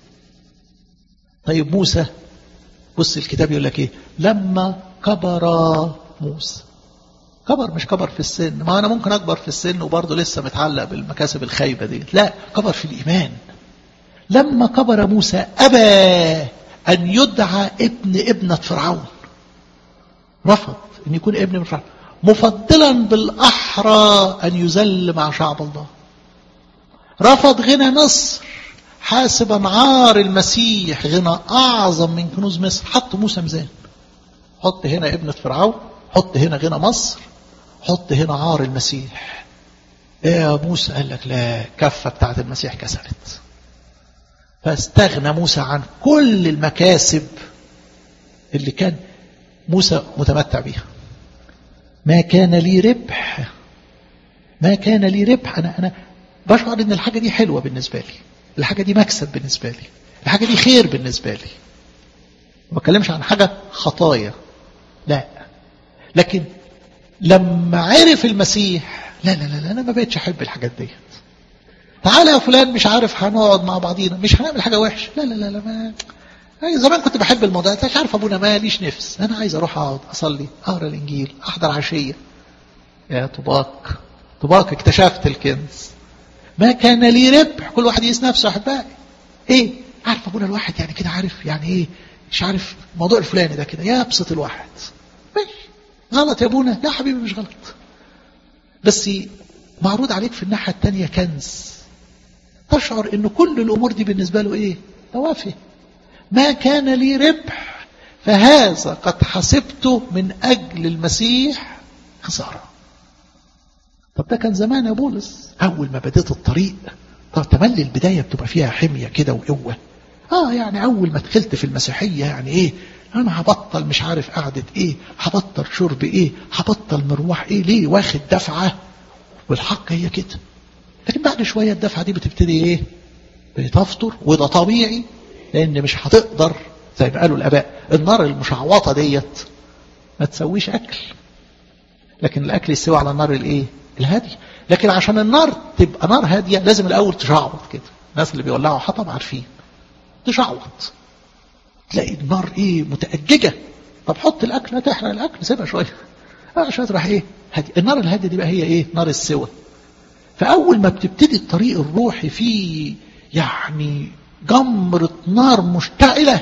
Speaker 2: طيب موسى بص الكتاب يقول لك ايه لما كبر موسى كبر مش كبر في السن ما أنا ممكن أكبر في السن وبرضه لسه متعلق بالمكاسب الخايبة دي لا كبر في الإيمان لما كبر موسى أبى أن يدعى ابن ابنة فرعون رفض أن يكون ابن ابن فرعون مفضلا بالأحرى أن يذل مع شعب الله رفض غنى مصر حاسبا عار المسيح غنى أعظم من كنوز مصر حط موسى ميزان حط هنا ابنة فرعون حط هنا غنى مصر حط هنا عار المسيح ايه يا موسى قال لك لا كفة بتاعت المسيح كسرت فاستغنى موسى عن كل المكاسب اللي كان موسى متمتع بيها ما كان لي ربح ما كان لي ربح انا انا بشعر ان الحاجه دي حلوه بالنسبه لي الحاجه دي مكسب بالنسبه لي الحاجه دي خير بالنسبه لي ما بتكلمش عن حاجه خطايا لا لكن لما عرف المسيح لا لا لا, لا انا ما بقتش احب الحاجات ديت تعالى يا فلان مش عارف هنقعد مع بعضينا مش هنعمل حاجه وحشه لا لا لا لا ما زمان كنت بحب الموضوع ده مش عارف ابونا ماليش نفس انا عايز اروح اقعد اصلي اقرا الانجيل احضر عشيه يا طباق طباق اكتشفت الكنز ما كان لي ربح كل واحد يقيس نفسه احبائي ايه عارف ابونا الواحد يعني كده عارف يعني ايه مش عارف الموضوع الفلاني ده كده يبسط الواحد ماشي غلط يا ابونا لا حبيبي مش غلط بس معروض عليك في الناحيه الثانيه كنز تشعر ان كل الامور دي بالنسبه له ايه توافه ما كان لي ربح فهذا قد حسبته من أجل المسيح خسارة طب ده كان زمان يا بولس أول ما بديت الطريق طب تملي البداية بتبقى فيها حمية كده وقوة آه يعني أول ما دخلت في المسيحية يعني إيه أنا هبطل مش عارف قعدة إيه هبطل شرب إيه هبطل مروح إيه ليه واخد دفعة والحق هي كده لكن بعد شوية الدفعة دي بتبتدي إيه بتفطر وده طبيعي لأن مش هتقدر زي ما قالوا الآباء النار المشعوطة ديت ما تسويش أكل لكن الأكل يستوي على النار الإيه؟ الهادية لكن عشان النار تبقى نار هادية لازم الأول تشعوط كده الناس اللي بيولعوا حطب عارفين تشعوط تلاقي النار إيه متأججة طب حط الأكل هتحرق الأكل سيبها شوية عشان تروح إيه هادية النار الهادية دي بقى هي إيه نار السوى فأول ما بتبتدي الطريق الروحي فيه يعني جمرة نار مشتعلة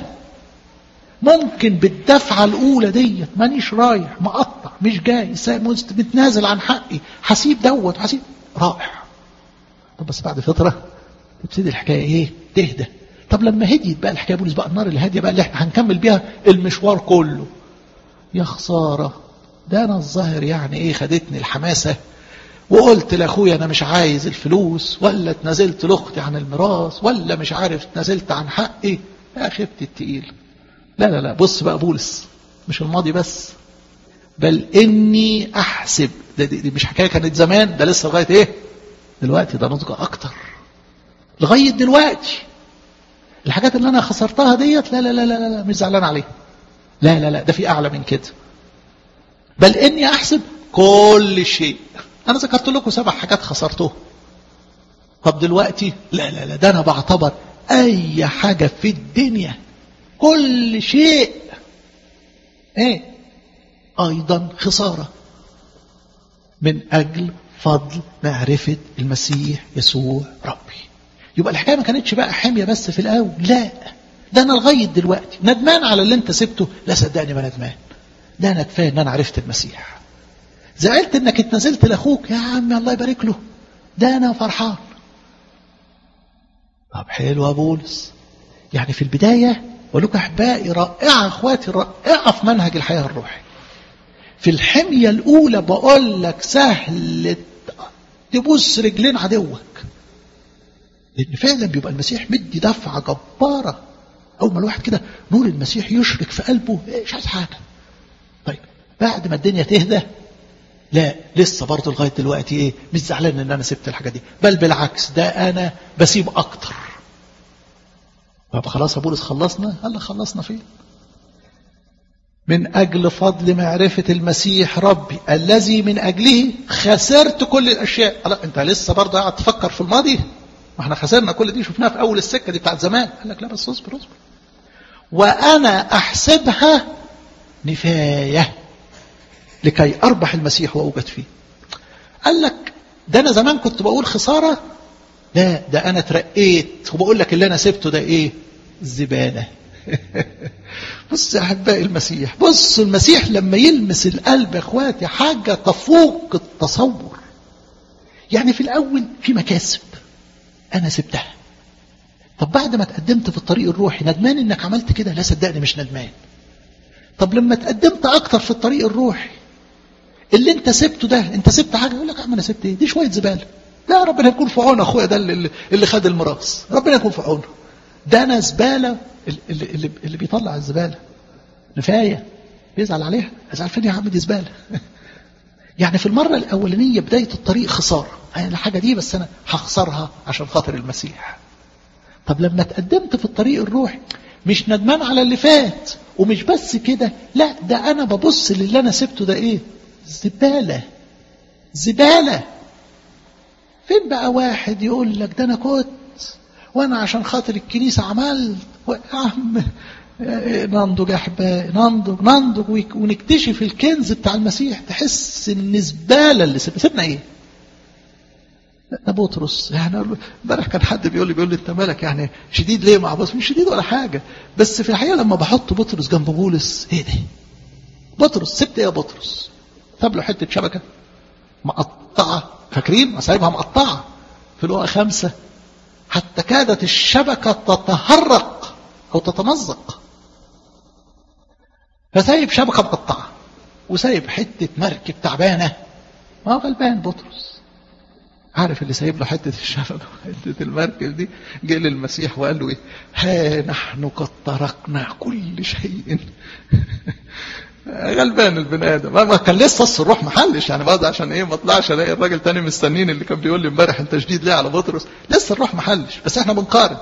Speaker 2: ممكن بالدفعة الأولى ديت مانيش رايح مقطع مش جاي متنازل عن حقي هسيب دوت هسيب رائع طب بس بعد فترة تبتدي الحكاية ايه تهدى طب لما هديت بقى الحكاية بولس بقى النار الهادية بقى اللي احنا هنكمل بيها المشوار كله يا خسارة ده انا الظاهر يعني ايه خدتني الحماسة وقلت لاخويا انا مش عايز الفلوس ولا اتنازلت لاختي عن الميراث ولا مش عارف اتنازلت عن حقي يا خفت التقيل لا لا لا بص بقى بولس مش الماضي بس بل اني احسب ده دي, دي مش حكايه كانت زمان ده لسه لغايه ايه دلوقتي ده نضج اكتر لغايه دلوقتي الحاجات اللي انا خسرتها ديت لا لا لا لا, لا مش زعلان عليها لا لا لا ده في اعلى من كده بل اني احسب كل شيء انا ذكرت لكم سبع حاجات خسرتهم طب دلوقتي لا لا لا ده انا بعتبر اي حاجه في الدنيا كل شيء ايه ايضا خساره من اجل فضل معرفه المسيح يسوع ربي يبقى الحكايه ما كانتش بقى حاميه بس في الاول لا ده انا لغايه دلوقتي ندمان على اللي انت سبته لا صدقني ما ندمان ده انا كفايه ان انا عرفت المسيح زعلت انك اتنازلت لاخوك يا عمي الله يبارك له ده انا فرحان طب حلو يا بولس يعني في البدايه اقول لكم احبائي رائعه اخواتي رائعه في منهج الحياه الروحي في الحميه الاولى بقول لك سهل تبوس رجلين عدوك لان فعلا بيبقى المسيح مدي دفعه جباره اول ما الواحد كده نور المسيح يشرك في قلبه مش عايز حاجه طيب بعد ما الدنيا تهدى لا لسه برضه لغايه دلوقتي ايه مش زعلان ان انا سبت الحاجه دي بل بالعكس ده انا بسيب اكتر طب خلاص يا بولس خلصنا قال لك خلصنا فين من اجل فضل معرفه المسيح ربي الذي من اجله خسرت كل الاشياء لا انت لسه برضه قاعد تفكر في الماضي ما احنا خسرنا كل دي شفناها في اول السكه دي بتاعت زمان قال لك لا بس اصبر اصبر وانا احسبها نفايه لكي اربح المسيح واوجد فيه قال لك ده انا زمان كنت بقول خساره لا ده انا اترقيت وبقول لك اللي انا سبته ده ايه زباله بص يا احبائي المسيح بص المسيح لما يلمس القلب يا اخواتي حاجه تفوق التصور يعني في الاول في مكاسب انا سبتها طب بعد ما تقدمت في الطريق الروحي ندمان انك عملت كده لا صدقني مش ندمان طب لما تقدمت اكتر في الطريق الروحي اللي انت سبته ده انت سبت حاجه يقول لك يا عم انا سبت ايه دي شويه زباله لا ربنا يكون في عون اخويا ده اللي, اللي خد الميراث ربنا يكون في عونه ده انا زباله اللي, اللي, اللي بيطلع الزباله نفايه بيزعل عليها ازعل فين يا عم دي زباله يعني في المره الاولانيه بدايه الطريق خساره انا الحاجه دي بس انا هخسرها عشان خاطر المسيح طب لما تقدمت في الطريق الروحي مش ندمان على اللي فات ومش بس كده لا ده انا ببص للي انا سبته ده ايه زباله زباله فين بقى واحد يقول لك ده انا كنت وانا عشان خاطر الكنيسه عملت يا عم ننضج يا احبائي ننضج ننضج ونكتشف الكنز بتاع المسيح تحس ان زباله اللي سبنا سيبنا ايه؟ ده بطرس يعني امبارح كان حد بيقول لي بيقول لي انت مالك يعني شديد ليه مع بطرس؟ مش شديد ولا حاجه بس في الحقيقه لما بحط بطرس جنب بولس ايه ده؟ بطرس سبت ايه يا بطرس؟ ساب له حته شبكه مقطعه فاكرين؟ سايبها مقطعه في لقا خمسه حتى كادت الشبكه تتهرق او تتمزق فسايب شبكه مقطعه وسايب حته مركب تعبانه ما هو غلبان بطرس عارف اللي سايب له حته الشبكه حته المركب دي جه للمسيح وقال له ايه ها نحن قد تركنا كل شيء غلبان البني ادم ما كان لسه اصل الروح محلش يعني برضه عشان ايه ما اطلعش الاقي الراجل تاني مستنين اللي كان بيقول لي امبارح انت شديد ليه على بطرس لسه الروح محلش بس احنا بنقارن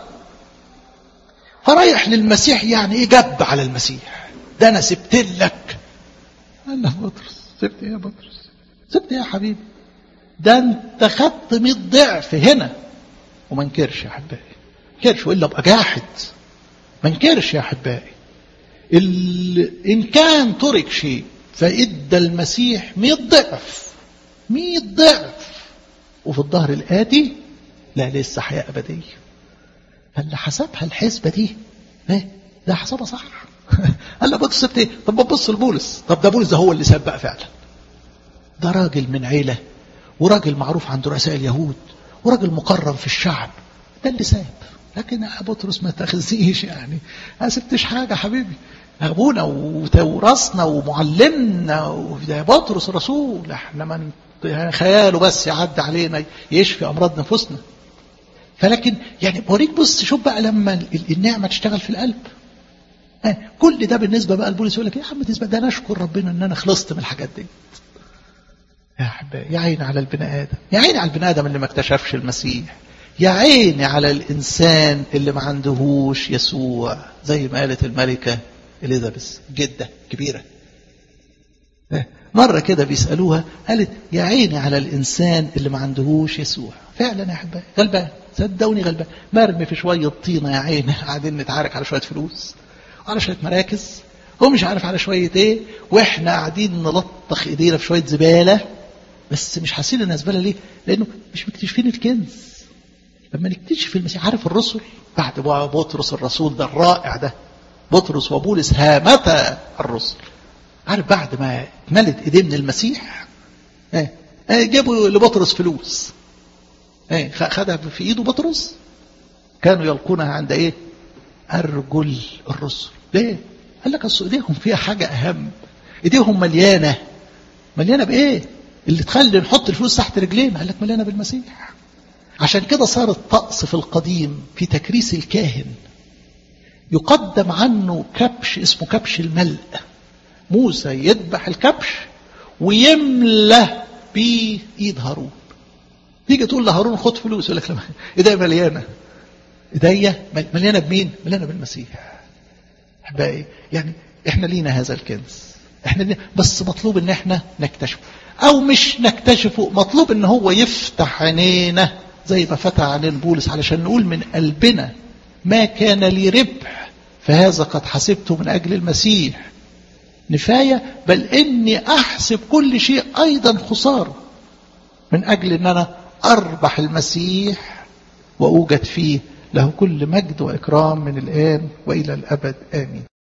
Speaker 2: فرايح للمسيح يعني ايه جب على المسيح ده انا سبت لك قال له بطرس سبت ايه يا بطرس سبت ايه يا حبيبي ده انت خدت 100 ضعف هنا وما انكرش يا احبائي ما انكرش والا ابقى جاحد ما انكرش يا احبائي إن كان ترك شيء فإدى المسيح 100 ضعف 100 ضعف وفي الظهر الآتي لا لسه حياة أبدية فاللي حسبها الحسبة دي ايه ده حسبها صح قال له بص سبت ايه طب ببص لبولس طب ده بولس ده هو اللي ساب بقى فعلا ده راجل من عيلة وراجل معروف عند رؤساء اليهود وراجل مكرم في الشعب ده اللي ساب لكن يا بطرس ما تاخذنيش يعني ما سبتش حاجة حبيبي أبونا وتورثنا ومعلمنا وده بطرس الرسول احنا من خياله بس يعدي علينا يشفي أمراض نفوسنا فلكن يعني بوريك بص شوف بقى لما النعمة تشتغل في القلب كل ده بالنسبة بقى البوليس يقول لك يا عم تسبق ده نشكر ربنا ان انا خلصت من الحاجات دي يا احبائي يا عيني على البني ادم يا عيني على البني ادم اللي ما اكتشفش المسيح يا عيني على الانسان اللي ما عندهوش يسوع زي ما قالت الملكة اليزابيث جدة كبيرة مرة كده بيسألوها قالت يا عيني على الإنسان اللي ما عندهوش يسوع فعلا يا أحبائي غلبان صدقوني غلبان مرمي في شوية طينة يا عيني قاعدين نتعارك على شوية فلوس وعلى شوية مراكز هو مش عارف على شوية ايه واحنا قاعدين نلطخ ايدينا في شوية زبالة بس مش حاسين انها زبالة ليه لانه مش مكتشفين الكنز لما نكتشف المسيح عارف الرسل بعد بطرس الرسول ده الرائع ده بطرس وبولس هامتا الرسل عارف بعد ما اتملت ايديه من المسيح ايه جابوا لبطرس فلوس ايه خدها في ايده بطرس كانوا يلقونها عند ايه ارجل الرسل ليه قال لك اصل ايديهم فيها حاجه اهم ايديهم مليانه مليانه بايه اللي تخلي نحط الفلوس تحت رجلينا قال لك مليانه بالمسيح عشان كده صار الطقس في القديم في تكريس الكاهن يقدم عنه كبش اسمه كبش الملء موسى يذبح الكبش ويملى بيه ايد هارون تيجي تقول لهارون خد فلوس يقول لك ايديا مليانه ايديا مليانه بمين؟ مليانه بالمسيح احبائي يعني احنا لينا هذا الكنز احنا لينا بس مطلوب ان احنا نكتشفه او مش نكتشفه مطلوب ان هو يفتح عينينا زي ما فتح عينين بولس علشان نقول من قلبنا ما كان لي ربح فهذا قد حسبته من اجل المسيح نفايه بل اني احسب كل شيء ايضا خساره من اجل ان انا اربح المسيح واوجد فيه له كل مجد واكرام من الان والى الابد امين